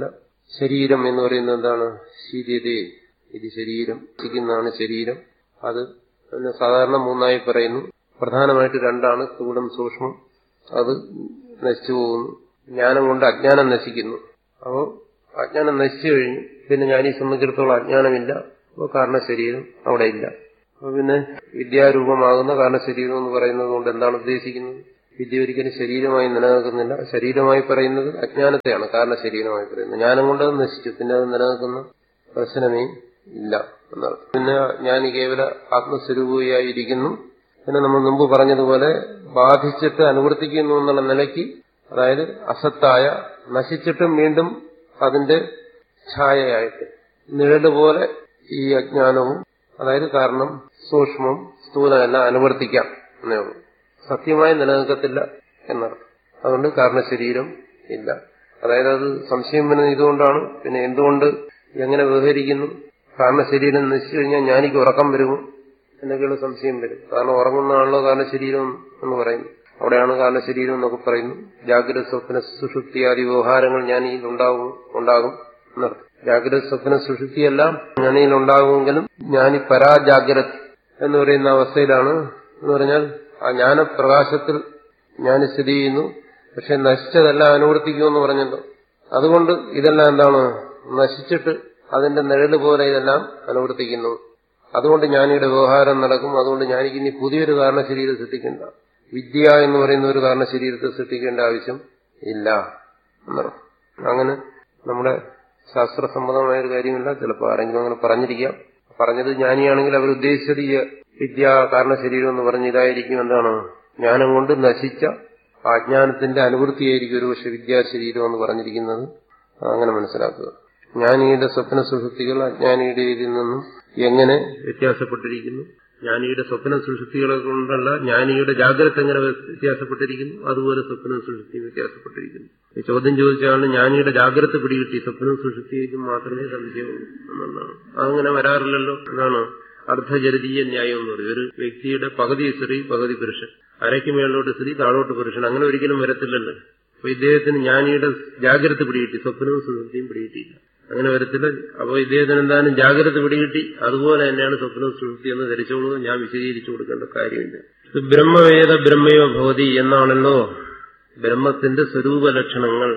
ശരീരം എന്ന് പറയുന്നത് എന്താണ് ശരീരേ ഇത് ശരീരം ഇരിക്കുന്നതാണ് ശരീരം അത് അതിനെ സാധാരണ മൂന്നായി പറയുന്നു പ്രധാനമായിട്ട് രണ്ടാണ് സ്ഥൂലം സൂക്ഷ്മം അത് നശിച്ചു പോകുന്നു ജ്ഞാനം കൊണ്ട് അജ്ഞാനം നശിക്കുന്നു അപ്പോൾ അജ്ഞാനം നശിച്ചു കഴിഞ്ഞു പിന്നെ ഞാൻ ഈ സംബന്ധിച്ചിടത്തോളം അജ്ഞാനമില്ല അപ്പോൾ കാരണ ശരീരം അവിടെ ഇല്ല അപ്പൊ പിന്നെ വിദ്യാരൂപമാകുന്ന കാരണ ശരീരം എന്ന് പറയുന്നത് കൊണ്ട് എന്താണ് ഉദ്ദേശിക്കുന്നത് വിദ്യ ഒരിക്കലും ശരീരമായി നിലനിൽക്കുന്നില്ല ശരീരമായി പറയുന്നത് അജ്ഞാനത്തെയാണ് കാരണ ശരീരമായി പറയുന്നത് ജ്ഞാനം കൊണ്ട് അത് നശിച്ചു പിന്നെ അത് നിലനിൽക്കുന്ന പ്രശ്നമേ ഇല്ല എന്നർത്ഥം പിന്നെ ഞാൻ കേവല ആത്മസ്വരൂപിയായിരിക്കുന്നു പിന്നെ നമ്മൾ മുമ്പ് പറഞ്ഞതുപോലെ ബാധിച്ചിട്ട് അനുവർത്തിക്കുന്നു എന്നുള്ള നിലയ്ക്ക് അതായത് അസത്തായ നശിച്ചിട്ടും വീണ്ടും അതിന്റെ ഛായയായിട്ട് നിഴല് പോലെ ഈ അജ്ഞാനവും അതായത് കാരണം സൂക്ഷ്മം സ്ഥൂലമെല്ലാം അനുവർത്തിക്കാം എന്നേ ഉള്ളൂ സത്യമായി നിലനിൽക്കത്തില്ല എന്നർത്ഥം അതുകൊണ്ട് കാരണശരീരം ഇല്ല അതായത് അത് സംശയം വരുന്നത് ഇതുകൊണ്ടാണ് പിന്നെ എന്തുകൊണ്ട് എങ്ങനെ വ്യവഹരിക്കുന്നു കാരണശരീരം നശിച്ചു കഴിഞ്ഞാൽ ഞാനിക്ക് ഉറക്കം വരുമോ എന്നൊക്കെയുള്ള സംശയം വരും കാരണം ഉറങ്ങുന്നതാണല്ലോ കാരണശരീരം എന്ന് പറയുന്നു അവിടെയാണ് കാരണശരീരം എന്നൊക്കെ പറയുന്നു ജാഗ്രത സ്വപ്ന സുഷുപ്തിയാദി വ്യവഹാരങ്ങൾ ജ്ഞാനിയിൽ ഉണ്ടാകും ഉണ്ടാകും എന്നർത്ഥം ജാഗ്രത സ്വപ്ന സുഷുപ്തിയെല്ലാം ജ്ഞാനിയിൽ ഉണ്ടാകുമെങ്കിലും ജ്ഞാനി പരാജാഗ്രത എന്ന് പറയുന്ന അവസ്ഥയിലാണ് എന്ന് പറഞ്ഞാൽ ആ ജ്ഞാനപ്രകാശത്തിൽ ജ്ഞാനി സ്ഥിതി ചെയ്യുന്നു പക്ഷെ നശിച്ചതെല്ലാം അനുവർത്തിക്കുമെന്ന് പറഞ്ഞല്ലോ അതുകൊണ്ട് ഇതെല്ലാം എന്താണ് നശിച്ചിട്ട് അതിന്റെ നിഴല് പോലെ ഇതെല്ലാം അനുവർത്തിക്കുന്നു അതുകൊണ്ട് ജ്ഞാനിയുടെ വ്യവഹാരം നടക്കും അതുകൊണ്ട് ജ്ഞാനിക്ക് ഇനി പുതിയൊരു കാരണ ശരീരം സൃഷ്ടിക്കേണ്ട വിദ്യ എന്ന് പറയുന്ന ഒരു കാരണ ശരീരത്തെ സൃഷ്ടിക്കേണ്ട ആവശ്യം ഇല്ല എന്നർത്ഥം അങ്ങനെ നമ്മുടെ ശാസ്ത്രസമ്മതമായ ഒരു കാര്യമില്ല ചിലപ്പോൾ ആരെങ്കിലും അങ്ങനെ പറഞ്ഞിരിക്കാം പറഞ്ഞത് ജ്ഞാനിയാണെങ്കിൽ അവർ ഉദ്ദേശിച്ചത് ഈ വിദ്യ കാരണ ശരീരം എന്ന് പറഞ്ഞ ഇതായിരിക്കും എന്താണ് ജ്ഞാനം കൊണ്ട് നശിച്ച ആ അജ്ഞാനത്തിന്റെ അനുവൃത്തിയായിരിക്കും ഒരു പക്ഷെ വിദ്യാശരീരം എന്ന് പറഞ്ഞിരിക്കുന്നത് അങ്ങനെ മനസ്സിലാക്കുക ജ്ഞാനിയുടെ സ്വപ്ന സുഷുപ്തികൾ അജ്ഞാനിയുടെ ഇതിൽ നിന്നും എങ്ങനെ വ്യത്യാസപ്പെട്ടിരിക്കുന്നു ജ്ഞാനിയുടെ സ്വപ്ന സുഷുപ്തികളെ കൊണ്ടല്ല ജ്ഞാനിയുടെ ജാഗ്രത എങ്ങനെ വ്യത്യാസപ്പെട്ടിരിക്കുന്നു അതുപോലെ സ്വപ്ന സുഷുപ്തിയും വ്യത്യാസപ്പെട്ടിരിക്കുന്നു ഈ ചോദ്യം ചോദിച്ചാണ് ജ്ഞാനിയുടെ ജാഗ്രത പിടികിട്ടി സ്വപ്ന സുഷുപ്തിക്കും മാത്രമേ സംശയമുള്ളൂ എന്നുള്ളതാണ് അതങ്ങനെ വരാറില്ലല്ലോ എന്നാണ് അർദ്ധജരതീയ ന്യായം എന്ന് പറയും ഒരു വ്യക്തിയുടെ പകുതി സ്ത്രീ പകുതി പുരുഷൻ അരയ്ക്ക് മേളിലോട്ട് സ്ത്രീ താഴോട്ട് പുരുഷൻ അങ്ങനെ ഒരിക്കലും വരത്തില്ലല്ലോ അപ്പൊ ഇദ്ദേഹത്തിന് ജ്ഞാനിയുടെ ജാഗ്രത പിടികിട്ടി സ്വപ്നവും സുഹൃത്തിയും പിടികിട്ടിയില്ല അങ്ങനെ വരത്തില്ല അപ്പോൾ ഇദ്ദേഹത്തിന് എന്തായാലും ജാഗ്രത പിടികിട്ടി അതുപോലെ തന്നെയാണ് സ്വപ്നവും സുഹൃത്തി എന്ന് ധരിച്ചോളൂ ഞാൻ വിശദീകരിച്ചു കൊടുക്കേണ്ട കാര്യമില്ല ഇത് ബ്രഹ്മവേദ ബ്രഹ്മയോ ഭവതി എന്നാണല്ലോ ബ്രഹ്മത്തിന്റെ സ്വരൂപ ലക്ഷണങ്ങൾ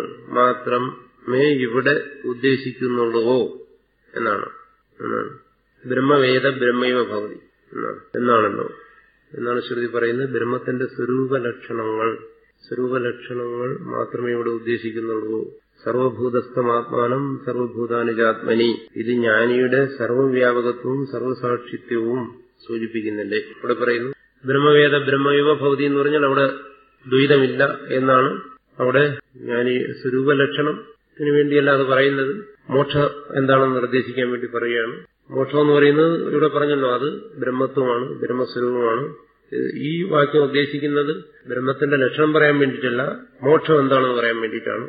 മാത്രമേ ഇവിടെ ഉദ്ദേശിക്കുന്നുള്ളൂവോ എന്നാണ് എന്നാണ് ബ്രഹ്മവേദ ബ്രഹ്മയോ ഭവതി എന്നാണ് എന്നാണല്ലോ എന്നാണ് ശ്രുതി പറയുന്നത് ബ്രഹ്മത്തിന്റെ സ്വരൂപ ലക്ഷണങ്ങൾ സ്വരൂപ ലക്ഷണങ്ങൾ മാത്രമേ ഇവിടെ ഉദ്ദേശിക്കുന്നുള്ളൂ സർവഭൂതസ്ഥമാത്മാനം സർവഭൂതാനുജാത്മനി ഇത് ജ്ഞാനിയുടെ സർവവ്യാപകത്വവും സർവസാക്ഷിത്വവും സൂചിപ്പിക്കുന്നില്ലേ ഇവിടെ പറയുന്നു ബ്രഹ്മവേദ ബ്രഹ്മയുവ ഭൗതി എന്ന് പറഞ്ഞാൽ അവിടെ ദ്വൈതമില്ല എന്നാണ് അവിടെ ജ്ഞാനി സ്വരൂപ ലക്ഷണത്തിന് വേണ്ടിയല്ല അത് പറയുന്നത് മോക്ഷ എന്താണെന്ന് നിർദ്ദേശിക്കാൻ വേണ്ടി പറയുകയാണ് മോക്ഷം എന്ന് പറയുന്നത് ഇവിടെ പറഞ്ഞല്ലോ അത് ബ്രഹ്മത്വമാണ് ബ്രഹ്മസ്വരൂപമാണ് ഈ വാക്യം ഉദ്ദേശിക്കുന്നത് ബ്രഹ്മത്തിന്റെ ലക്ഷണം പറയാൻ വേണ്ടിയിട്ടല്ല മോക്ഷം എന്താണെന്ന് പറയാൻ വേണ്ടിയിട്ടാണ്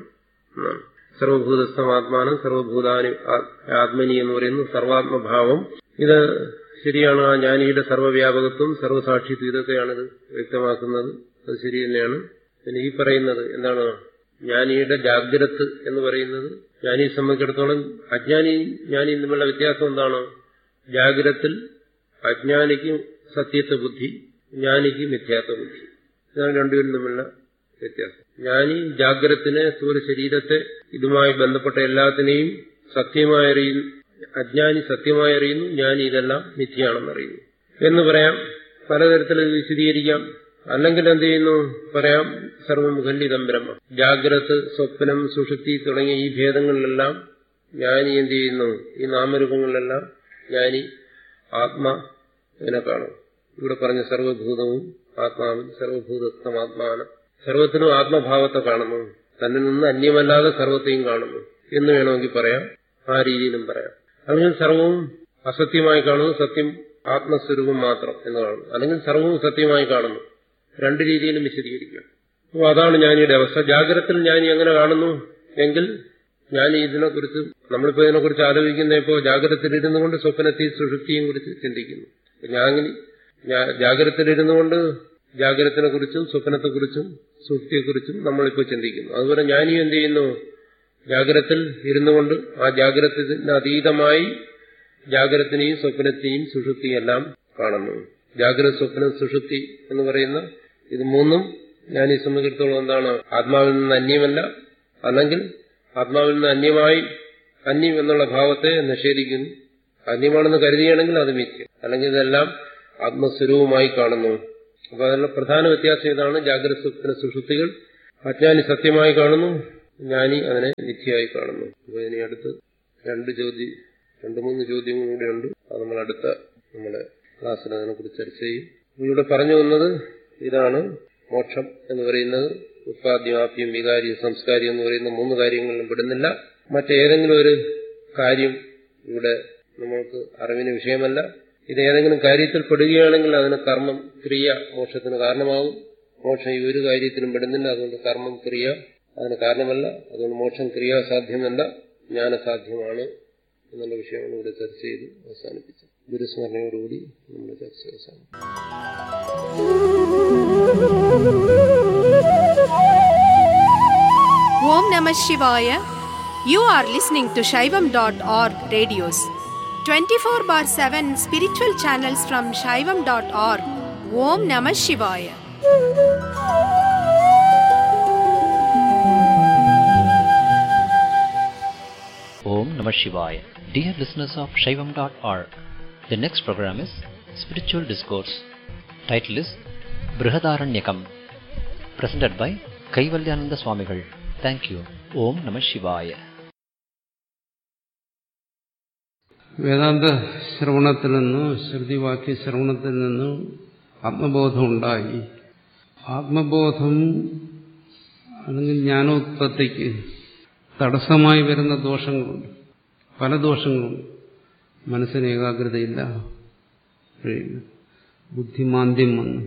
സർവഭൂതസ്ഥമാത്മാനം സർവഭൂതാനി ആത്മനി എന്ന് പറയുന്നു സർവാത്മഭാവം ഇത് ശരിയാണ് ആ ജ്ഞാനിയുടെ സർവ്വവ്യാപകത്വം സർവ്വസാക്ഷിത്വം ഇതൊക്കെയാണിത് വ്യക്തമാക്കുന്നത് അത് ശരി തന്നെയാണ് പിന്നെ ഈ പറയുന്നത് എന്താണ് ജ്ഞാനിയുടെ ജാഗ്രത് എന്ന് പറയുന്നത് ജ്ഞാനിയെ സംബന്ധിച്ചിടത്തോളം അജ്ഞാനിയും ജ്ഞാനിയും തമ്മിലുള്ള വ്യത്യാസം എന്താണ് ജാഗ്രത്തിൽ അജ്ഞാനിക്ക് സത്യത്വ ബുദ്ധി ജ്ഞാനിക്ക് മിഥ്യാത്വ ബുദ്ധി ഇതാണ് രണ്ടുപേരും തമ്മിലുള്ള വ്യത്യാസം ജ്ഞാനി ജാഗ്രത്തിനെ സ്ഥൂല ശരീരത്തെ ഇതുമായി ബന്ധപ്പെട്ട എല്ലാത്തിനെയും സത്യമായി അറിയുന്നു അജ്ഞാനി സത്യമായി അറിയുന്നു ജ്ഞാനി ഇതെല്ലാം മിഥ്യയാണെന്ന് അറിയുന്നു എന്ന് പറയാം പലതരത്തിൽ വിശദീകരിക്കാം അല്ലെങ്കിൽ എന്ത് ചെയ്യുന്നു പറയാം സർവമുഖല്ലിതം ബ്രഹ്മ ജാഗ്രത് സ്വപ്നം സുഷുപ്തി തുടങ്ങിയ ഈ ഭേദങ്ങളിലെല്ലാം ജ്ഞാനി എന്ത് ചെയ്യുന്നു ഈ നാമരൂപങ്ങളിലെല്ലാം ജ്ഞാനി ആത്മ ഇതിനെ കാണും ഇവിടെ പറഞ്ഞ സർവഭൂതവും ആത്മാവും സർവഭൂതസ്ഥം ആത്മാനം സർവത്തിനും ആത്മഭാവത്തെ കാണുന്നു തന്നിൽ നിന്ന് അന്യമല്ലാതെ സർവത്തെയും കാണുന്നു എന്ന് വേണമെങ്കിൽ പറയാം ആ രീതിയിലും പറയാം അല്ലെങ്കിൽ സർവവും അസത്യമായി കാണുന്നു സത്യം ആത്മസ്വരൂപം മാത്രം എന്ന് കാണുന്നു അല്ലെങ്കിൽ സർവവും സത്യമായി കാണുന്നു രണ്ട് രീതിയിലും വിശദീകരിക്കാം അപ്പോൾ അതാണ് ജ്ഞാനിയുടെ അവസ്ഥ ജാഗ്രതത്തിൽ ജ്ഞാനി എങ്ങനെ കാണുന്നു എങ്കിൽ ഞാൻ ഇതിനെക്കുറിച്ച് നമ്മളിപ്പോ ഇതിനെക്കുറിച്ച് ആലോചിക്കുന്ന ഇപ്പോൾ ജാഗ്രതത്തിലിരുന്നു കൊണ്ട് സ്വപ്നത്തെയും സുഷുപ്തിയും കുറിച്ച് ചിന്തിക്കുന്നു ജ്ഞാനി ജാഗ്രതത്തിലിരുന്നു കൊണ്ട് ജാഗ്രതത്തിനെ കുറിച്ചും സ്വപ്നത്തെക്കുറിച്ചും സുഷുപ്തിയെക്കുറിച്ചും നമ്മളിപ്പോൾ ചിന്തിക്കുന്നു അതുപോലെ ജ്ഞാനി എന്ത് ചെയ്യുന്നു ജാഗ്രത്തിൽ ഇരുന്നു കൊണ്ട് ആ ജാഗ്രതത്തിന് അതീതമായി ജാഗ്രത്തിനെയും സ്വപ്നത്തെയും സുഷുപ്തിയും എല്ലാം കാണുന്നു ജാഗ്രത സ്വപ്നം സുഷുപ്തി എന്ന് പറയുന്ന ഇത് മൂന്നും ഞാൻ ഈ സംബന്ധിച്ചിടത്തോളം എന്താണ് ആത്മാവിൽ നിന്ന് അന്യമല്ല അല്ലെങ്കിൽ ആത്മാവിൽ നിന്ന് അന്യമായി അന്യം എന്നുള്ള ഭാവത്തെ നിഷേധിക്കുന്നു അന്യമാണെന്ന് കരുതുകയാണെങ്കിൽ അത് മിഥ്യ അല്ലെങ്കിൽ ഇതെല്ലാം ആത്മസ്വരൂപമായി കാണുന്നു അപ്പൊ അതിനുള്ള പ്രധാന വ്യത്യാസം ഇതാണ് ജാഗ്രത സ്വപ്ന സുഷുപ്തികൾ അജ്ഞാനി സത്യമായി കാണുന്നു ജ്ഞാനി അതിനെ മിഥ്യയായി കാണുന്നു അപ്പൊ ഇനി അടുത്ത് രണ്ട് ചോദ്യം രണ്ടു മൂന്ന് ചോദ്യങ്ങൾ കൂടെയുണ്ട് അത് നമ്മൾ അടുത്ത നമ്മുടെ ക്ലാസ്സിൽ അതിനെക്കുറിച്ച് ചർച്ച ചെയ്യും ഇവിടെ പറഞ്ഞു വന്നത് ഇതാണ് മോക്ഷം എന്ന് പറയുന്നത് ഉത്പാദ്യം ആപ്യം വികാര്യം സംസ്കാരം എന്ന് പറയുന്ന മൂന്ന് കാര്യങ്ങളിലും പെടുന്നില്ല മറ്റേതെങ്കിലും ഒരു കാര്യം ഇവിടെ നമ്മൾക്ക് അറിവിന് വിഷയമല്ല ഇത് ഏതെങ്കിലും കാര്യത്തിൽ പെടുകയാണെങ്കിൽ അതിന് കർമ്മം ക്രിയ മോക്ഷത്തിന് കാരണമാകും മോക്ഷം ഈ ഒരു കാര്യത്തിലും പെടുന്നില്ല അതുകൊണ്ട് കർമ്മം ക്രിയ അതിന് കാരണമല്ല അതുകൊണ്ട് മോക്ഷം ക്രിയാസാധ്യമല്ല ജ്ഞാനസാധ്യമാണ് എന്നുള്ള വിഷയമാണ് ഇവിടെ ചർച്ച ചെയ്ത് അവസാനിപ്പിച്ചത് ഗുരുസ്മരണയോടുകൂടി നമ്മുടെ ചർച്ച അവസാനിക്കും Om Namah Shivaya. You are listening to Shaivam.org radios. 24 bar 7 spiritual channels from Shaivam.org. Om Namah Shivaya. Om Namah Shivaya. Dear listeners of Shaivam.org, the next program is Spiritual Discourse. Title is Brihadaranyakam. Presented by Kaivalyananda Swamigal. Thank you. Om Namah Shivaya. വേദാന്ത ശ്രവണത്തിൽ നിന്ന് ശ്രുതിവാക്യ ശ്രവണത്തിൽ നിന്ന് ആത്മബോധം ഉണ്ടായി ആത്മബോധം അല്ലെങ്കിൽ ജ്ഞാനോത്പത്തിക്ക് തടസ്സമായി വരുന്ന ദോഷങ്ങളുണ്ട് പല ദോഷങ്ങളുണ്ട് മനസ്സിന് ഏകാഗ്രതയില്ല കഴിയില്ല ബുദ്ധിമാന്ദ്യം വന്നു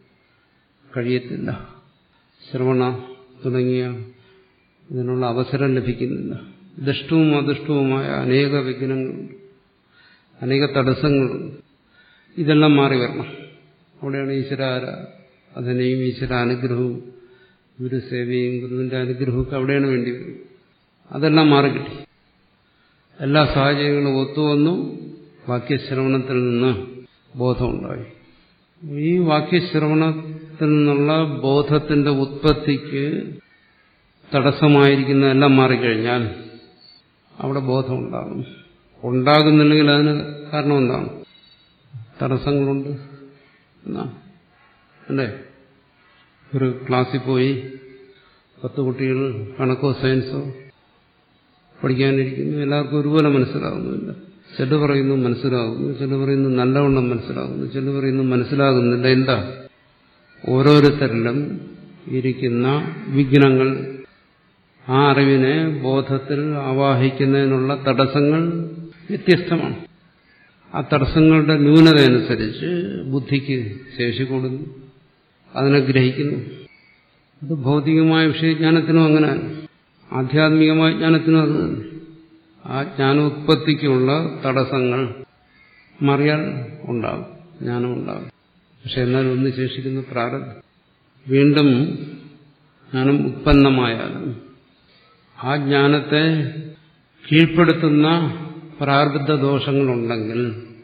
കഴിയത്തില്ല ശ്രവണ തുടങ്ങിയ ഇതിനുള്ള അവസരം ലഭിക്കുന്നില്ല ദുഷ്ടവും അദുഷ്ടവുമായ അനേക വിഘ്നങ്ങളുണ്ട് അനേക തടസ്സങ്ങളുണ്ട് ഇതെല്ലാം മാറി വരണം അവിടെയാണ് ഈശ്വരാര അതിനെയും ഈശ്വര അനുഗ്രഹവും ഗുരുസേവയും ഗുരുവിന്റെ അനുഗ്രഹമൊക്കെ അവിടെയാണ് വേണ്ടി വരുന്നത് അതെല്ലാം മാറിക്കിട്ടി എല്ലാ സാഹചര്യങ്ങളും ഒത്തുവന്നു വാക്യശ്രവണത്തിൽ നിന്ന് ബോധമുണ്ടായി ഈ വാക്യശ്രവണത്തിൽ നിന്നുള്ള ബോധത്തിന്റെ ഉത്പത്തിക്ക് തടസ്സമായിരിക്കുന്ന എല്ലാം മാറിക്കഴിഞ്ഞാൽ അവിടെ ബോധമുണ്ടാകും ഉണ്ടാകുന്നില്ലെങ്കിൽ അതിന് കാരണം എന്താണ് തടസ്സങ്ങളുണ്ട് എന്നാ അല്ലേ ഒരു ക്ലാസ്സിൽ പോയി പത്ത് കുട്ടികൾ കണക്കോ സയൻസോ പഠിക്കാനിരിക്കുന്നു എല്ലാവർക്കും ഒരുപോലെ മനസ്സിലാകുന്നില്ല ചില പറയുന്നു മനസ്സിലാകുന്നു ചില പറയുന്നു നല്ലവണ്ണം മനസ്സിലാകുന്നു ചില പറയുന്നു മനസ്സിലാകുന്നില്ല എന്താ ഓരോരുത്തരിലും ഇരിക്കുന്ന വിഘ്നങ്ങൾ ആ അറിവിനെ ബോധത്തിൽ ആവാഹിക്കുന്നതിനുള്ള തടസ്സങ്ങൾ വ്യത്യസ്തമാണ് ആ തടസ്സങ്ങളുടെ ന്യൂനത അനുസരിച്ച് ബുദ്ധിക്ക് ശേഷി കൂടുന്നു അതിനെ ഗ്രഹിക്കുന്നു അത് ഭൗതികമായ വിഷയജ്ഞാനത്തിനും അങ്ങനെ ആധ്യാത്മികമായ ജ്ഞാനത്തിനും അത് തന്നെ ആ ജ്ഞാനോത്പത്തിക്കുള്ള തടസ്സങ്ങൾ മറിയാൽ ഉണ്ടാകും ജ്ഞാനം ഉണ്ടാകും പക്ഷെ എന്നാൽ ഒന്ന് ശേഷിക്കുന്ന പ്രാരബ്ധം വീണ്ടും ജ്ഞാനം ഉത്പന്നമായാലും ആ ജ്ഞാനത്തെ കീഴ്പ്പെടുത്തുന്ന പ്രാരബ്ധ ദോഷങ്ങളുണ്ടെങ്കിൽ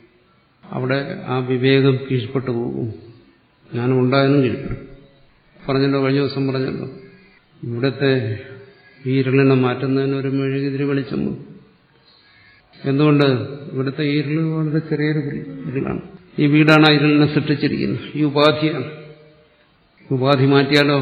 അവിടെ ആ വിവേകം കീഴ്പ്പെട്ടു പോകും ജ്ഞാനം ഉണ്ടായാലും കീഴ്പ്പെടും പറഞ്ഞല്ലോ കഴിഞ്ഞ ദിവസം പറഞ്ഞല്ലോ ഇവിടുത്തെ ഈ ഇരുളിനെ മാറ്റുന്നതിന് ഒരു മെഴുകുതിരി വെളിച്ചം വന്നു. എന്തുകൊണ്ട് ഇവിടുത്തെ ഈ ഇരുള് വളരെ ചെറിയൊരു ഇരുളാണ് ഈ വീടാണ് ആ ഇരുളിനെ സൃഷ്ടിച്ചിരിക്കുന്നത് ഈ ഉപാധിയാണ് ഉപാധി മാറ്റിയാലോ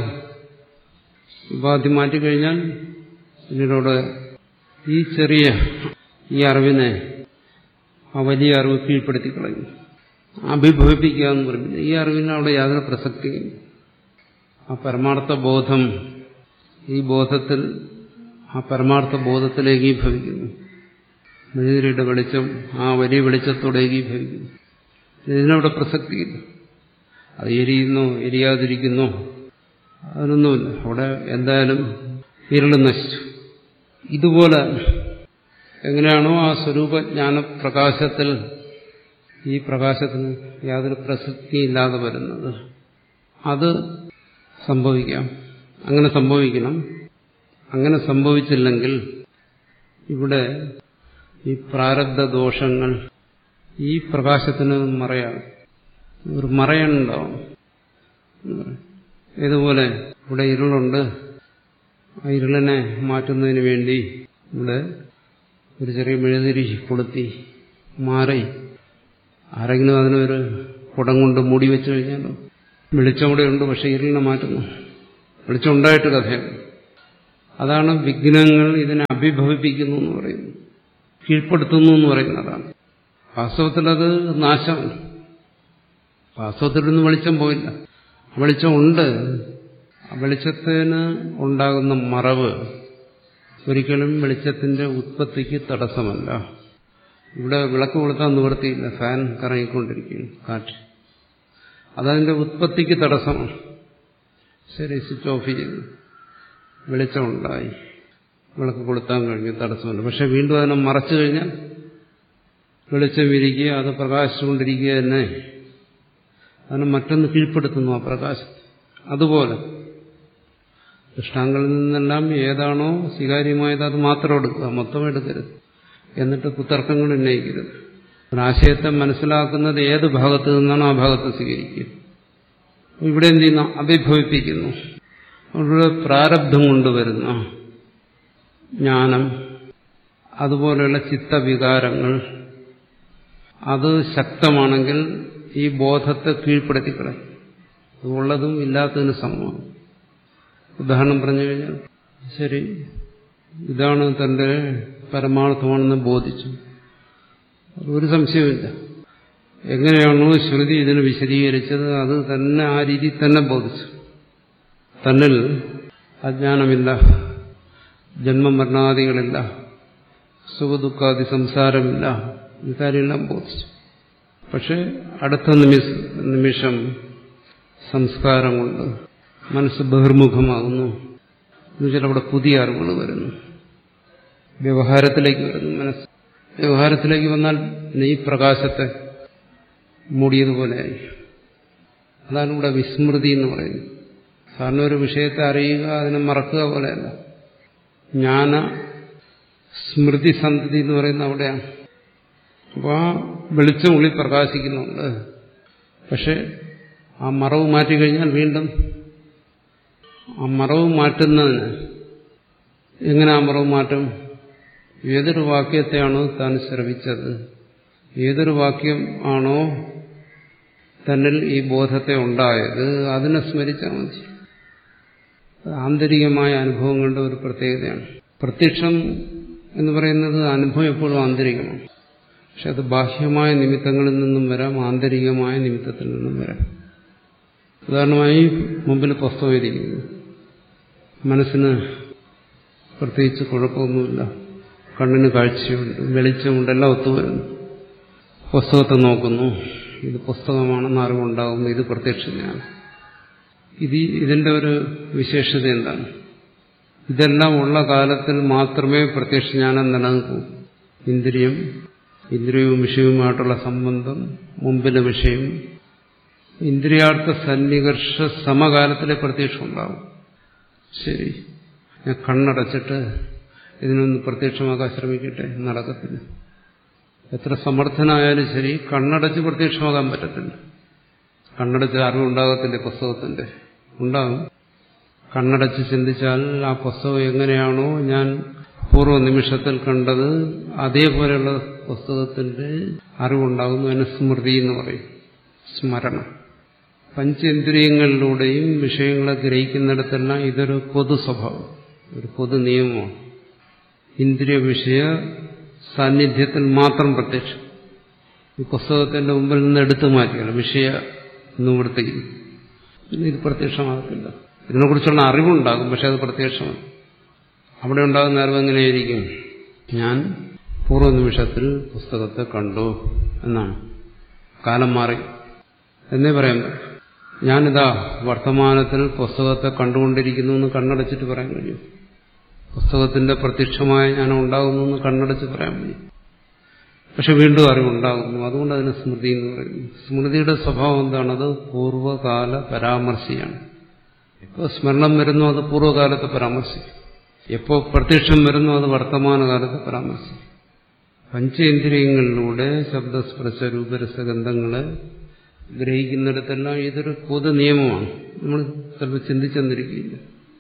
ഉപാധി മാറ്റിക്കഴിഞ്ഞാൽ ഇതിനോട് ഈ ചെറിയ ഈ അറിവിനെ ആ വലിയ അറിവ് കീഴ്പ്പെടുത്തി കളയും അഭിഭവിപ്പിക്കുക എന്ന് പറയുന്നത് ഈ അറിവിന് അവിടെ യാതൊരു പ്രസക്തിയും ആ പരമാർത്ഥ ബോധം ഈ ബോധത്തിൽ ആ പരമാർത്ഥ ബോധത്തിൽ ഏകീഭവിക്കുന്നു മെഴുതിരിയുടെ വെളിച്ചം ആ വലിയ വെളിച്ചത്തോടെ ഏകീഭവിക്കുന്നു ഇതിനവിടെ പ്രസക്തിയില്ല അത് എരിയുന്നോ എരിയാതിരിക്കുന്നോ അതിനൊന്നുമില്ല അവിടെ എന്തായാലും ഇരുള് നശിച്ചു ഇതുപോലെ എങ്ങനെയാണോ ആ സ്വരൂപജ്ഞാന പ്രകാശത്തിൽ ഈ പ്രകാശത്തിന് യാതൊരു പ്രസക്തിയില്ലാതെ വരുന്നത് അത് സംഭവിക്കാം അങ്ങനെ സംഭവിക്കണം അങ്ങനെ സംഭവിച്ചില്ലെങ്കിൽ ഇവിടെ ഈ പ്രാരബ്ധ ദോഷങ്ങൾ ഈ പ്രകാശത്തിന് മറയാണ് ഒരു മറയുണ്ടാവും ഇതുപോലെ ഇവിടെ ഇരുളുണ്ട് ആ ഇരുളിനെ മാറ്റുന്നതിന് വേണ്ടി ഇവിടെ ഒരു ചെറിയ മെഴുതിരി കൊളുത്തി മാറി ആരെങ്കിലും അതിനൊരു കുടം കൊണ്ട് മൂടി വെച്ചു കഴിഞ്ഞാലോ വെളിച്ചം കൂടെ ഉണ്ട് പക്ഷെ ഇരുളിനെ മാറ്റുന്നു വെളിച്ചം ഉണ്ടായിട്ട് കഥയാണ് അതാണ് വിഘ്നങ്ങൾ ഇതിനെ അഭിഭവിപ്പിക്കുന്നു എന്ന് പറയുന്നു കീഴ്പ്പെടുത്തുന്നു എന്ന് പറയുന്നതാണ് വാസ്തവത്തിൽ അത് നാശമാണ് വാസ്തവത്തിലൊന്നും വെളിച്ചം പോയില്ല വെളിച്ചം ഉണ്ട് ആ വെളിച്ചത്തിന് ഉണ്ടാകുന്ന മറവ് ഒരിക്കലും വെളിച്ചത്തിന്റെ ഉത്പത്തിക്ക് തടസ്സമല്ല ഇവിടെ വിളക്ക് കൊളുത്താൻ നിവൃത്തിയില്ല ഫാൻ കറങ്ങിക്കൊണ്ടിരിക്കുകയാണ് കാറ്റ് അതതിന്റെ ഉത്പത്തിക്ക് തടസ്സമാണ് ശരി സ്വിച്ച് ഓഫ് ചെയ്തു വെളിച്ചമുണ്ടായി വിളക്ക് കൊളുത്താൻ കഴിഞ്ഞു തടസ്സമില്ല പക്ഷെ വീണ്ടും അതിനെ മറച്ചു കഴിഞ്ഞാൽ വെളിച്ചം വിരിക്കുക അത് പ്രകാശിച്ചുകൊണ്ടിരിക്കുക തന്നെ അതിനെ മറ്റൊന്ന് കീഴ്പ്പെടുത്തുന്നു ആ പ്രകാശം അതുപോലെ ദൃഷ്ടാങ്ങളിൽ നിന്നെല്ലാം ഏതാണോ സ്വീകാര്യമായത് അത് മാത്രം എടുക്കുക മൊത്തം എടുക്കരുത് എന്നിട്ട് കുത്തർക്കങ്ങൾ ഉന്നയിക്കരുത് ഒരാശയത്തെ മനസ്സിലാക്കുന്നത് ഏത് ഭാഗത്ത് നിന്നാണോ ആ ഭാഗത്ത് സ്വീകരിക്കുക ഇവിടെ എന്ത് ചെയ്യുന്നു അഭിഭവിപ്പിക്കുന്നു അവരുടെ പ്രാരബ്ധം കൊണ്ടുവരുന്ന ജ്ഞാനം അതുപോലെയുള്ള ചിത്തവികാരങ്ങൾ അത് ശക്തമാണെങ്കിൽ ഈ ബോധത്തെ കീഴ്പ്പെടുത്തിക്കളയും ഉള്ളതും ഇല്ലാത്തതിന് സമമാണ് ഉദാഹരണം പറഞ്ഞു കഴിഞ്ഞാൽ ശരി ഇതാണ് തന്റെ പരമാർത്ഥമാണെന്ന് ബോധിച്ചു ഒരു സംശയമില്ല എങ്ങനെയാണോ ശ്രുതി ഇതിന് വിശദീകരിച്ചത് അത് തന്നെ ആ രീതിയിൽ തന്നെ ബോധിച്ചു തന്നിൽ അജ്ഞാനമില്ല ജന്മമരണാദികളില്ല സുഖദുഃഖാദി സംസാരമില്ല ഇക്കാര്യമെല്ലാം ബോധിച്ചു പക്ഷെ അടുത്ത നിമിഷ നിമിഷം സംസ്കാരം കൊണ്ട് മനസ്സ് ബഹിർമുഖമാകുന്നു എന്നുവെച്ചാൽ അവിടെ പുതിയ അറിവുകൾ വരുന്നു വ്യവഹാരത്തിലേക്ക് വരുന്നു മനസ്സ് വ്യവഹാരത്തിലേക്ക് വന്നാൽ ഈ പ്രകാശത്തെ മൂടിയതുപോലെയായി അതാണ് ഇവിടെ വിസ്മൃതി എന്ന് പറയുന്നത് സാറിന് ഒരു വിഷയത്തെ അറിയുക അതിനെ മറക്കുക പോലെയല്ല ജ്ഞാന സ്മൃതി സന്തതി എന്ന് പറയുന്നത് അവിടെയാണ് അപ്പോൾ ആ വെളിച്ചം ഉള്ളിൽ പ്രകാശിക്കുന്നുണ്ട് പക്ഷെ ആ മറവ് മാറ്റിക്കഴിഞ്ഞാൽ വീണ്ടും ആ മറവ് മാറ്റുന്നതിന് എങ്ങനെ ആ മറവ് മാറ്റും ഏതൊരു വാക്യത്തെയാണോ താൻ ശ്രവിച്ചത് ഏതൊരു വാക്യം ആണോ തന്നിൽ ഈ ബോധത്തെ ഉണ്ടായത് അതിനെ സ്മരിച്ചാൽ മതി ആന്തരികമായ അനുഭവങ്ങളുടെ ഒരു പ്രത്യേകതയാണ് പ്രത്യക്ഷം എന്ന് പറയുന്നത് അനുഭവം എപ്പോഴും ആന്തരികമാണ് പക്ഷെ അത് ബാഹ്യമായ നിമിത്തങ്ങളിൽ നിന്നും വരാം ആന്തരികമായ നിമിത്തത്തിൽ നിന്നും വരാം ഉദാഹരണമായി മുമ്പിൽ പുസ്തകം ഇരിക്കുന്നു മനസ്സിന് പ്രത്യേകിച്ച് കുഴപ്പമൊന്നുമില്ല കണ്ണിന് കാഴ്ചയുണ്ട് വെളിച്ചമുണ്ട് എല്ലാം ഒത്തുവരുന്നു പുസ്തകത്തെ നോക്കുന്നു ഇത് പുസ്തകമാണെന്ന് അറിവുണ്ടാകുന്നു ഇത് പ്രത്യക്ഷതയാണ് ഇത് ഇതിന്റെ ഒരു വിശേഷത എന്താണ് ഇതെല്ലാം ഉള്ള കാലത്തിൽ മാത്രമേ പ്രത്യക്ഷജ്ഞാനം നിലനിൽക്കൂ ഇന്ദ്രിയം ഇന്ദ്രിയവും വിഷയവുമായിട്ടുള്ള സംബന്ധം മുമ്പിലെ വിഷയം ഇന്ദ്രിയാർത്ഥ സന്നികർഷ സമകാലത്തിലെ പ്രത്യക്ഷം ഉണ്ടാവും ശരി ഞാൻ കണ്ണടച്ചിട്ട് ഇതിനൊന്ന് പ്രത്യക്ഷമാക്കാൻ ശ്രമിക്കട്ടെ നടക്കത്തില്ല എത്ര സമർത്ഥനായാലും ശരി കണ്ണടച്ച് പ്രത്യക്ഷമാകാൻ പറ്റത്തില്ല കണ്ണടച്ച് അറിവുണ്ടാകത്തില്ല പുസ്തകത്തിന്റെ ഉണ്ടാകും കണ്ണടച്ച് ചിന്തിച്ചാൽ ആ പുസ്തകം എങ്ങനെയാണോ ഞാൻ പൂർവ്വ നിമിഷത്തിൽ കണ്ടത് അതേപോലെയുള്ള പുസ്തകത്തിന്റെ അറിവുണ്ടാകുന്നു അതിന് സ്മൃതി എന്ന് പറയും സ്മരണം പഞ്ചേന്ദ്രിയങ്ങളിലൂടെയും വിഷയങ്ങളെ ഗ്രഹിക്കുന്നിടത്തെല്ലാം ഇതൊരു പൊതു സ്വഭാവം ഒരു പൊതു നിയമമാണ് ഇന്ദ്രിയ വിഷയ സാന്നിധ്യത്തിൽ മാത്രം പ്രത്യക്ഷം ഈ പുസ്തകത്തിന്റെ മുമ്പിൽ നിന്ന് എടുത്തു മാറ്റിയാണ് വിഷയ നിവൃത്തിക്കും പിന്നെ ഇത് പ്രത്യക്ഷമാകത്തില്ല ഇതിനെക്കുറിച്ചുള്ള അറിവുണ്ടാകും പക്ഷെ അത് പ്രത്യക്ഷമാണ് അവിടെ ഉണ്ടാകുന്ന അറിവ് എങ്ങനെയായിരിക്കും ഞാൻ പൂർവ്വ നിമിഷത്തിൽ പുസ്തകത്തെ കണ്ടു എന്നാണ് കാലം മാറി എന്നേ പറയാൻ പറ്റും ഞാനിതാ വർത്തമാനത്തിൽ പുസ്തകത്തെ കണ്ടുകൊണ്ടിരിക്കുന്നു എന്ന് കണ്ണടച്ചിട്ട് പറയാൻ കഴിയും പുസ്തകത്തിന്റെ പ്രത്യക്ഷമായ ഞാൻ ഉണ്ടാകുന്നു എന്ന് കണ്ണടച്ച് പറയാൻ കഴിയും പക്ഷെ വീണ്ടും അറിവുണ്ടാകുന്നു അതുകൊണ്ട് അതിന് സ്മൃതി എന്ന് പറയുന്നു സ്മൃതിയുടെ സ്വഭാവം എന്താണത് പൂർവ്വകാല പരാമർശിയാണ് ഇപ്പോൾ സ്മരണം വരുന്നു അത് പൂർവ്വകാലത്തെ പരാമർശിക്കും എപ്പോ പ്രത്യക്ഷം വരുന്നു അത് വർത്തമാനകാലത്ത് പരാമർശിക്കും പഞ്ചേന്ദ്രിയങ്ങളിലൂടെ ശബ്ദസ്പർശ രൂപരസഗന്ധങ്ങളെ ഗ്രഹിക്കുന്നിടത്തെല്ലാം ഇതൊരു പൊതു നിയമമാണ് നമ്മൾ ചിലപ്പോൾ ചിന്തിച്ചെന്നിരിക്കില്ല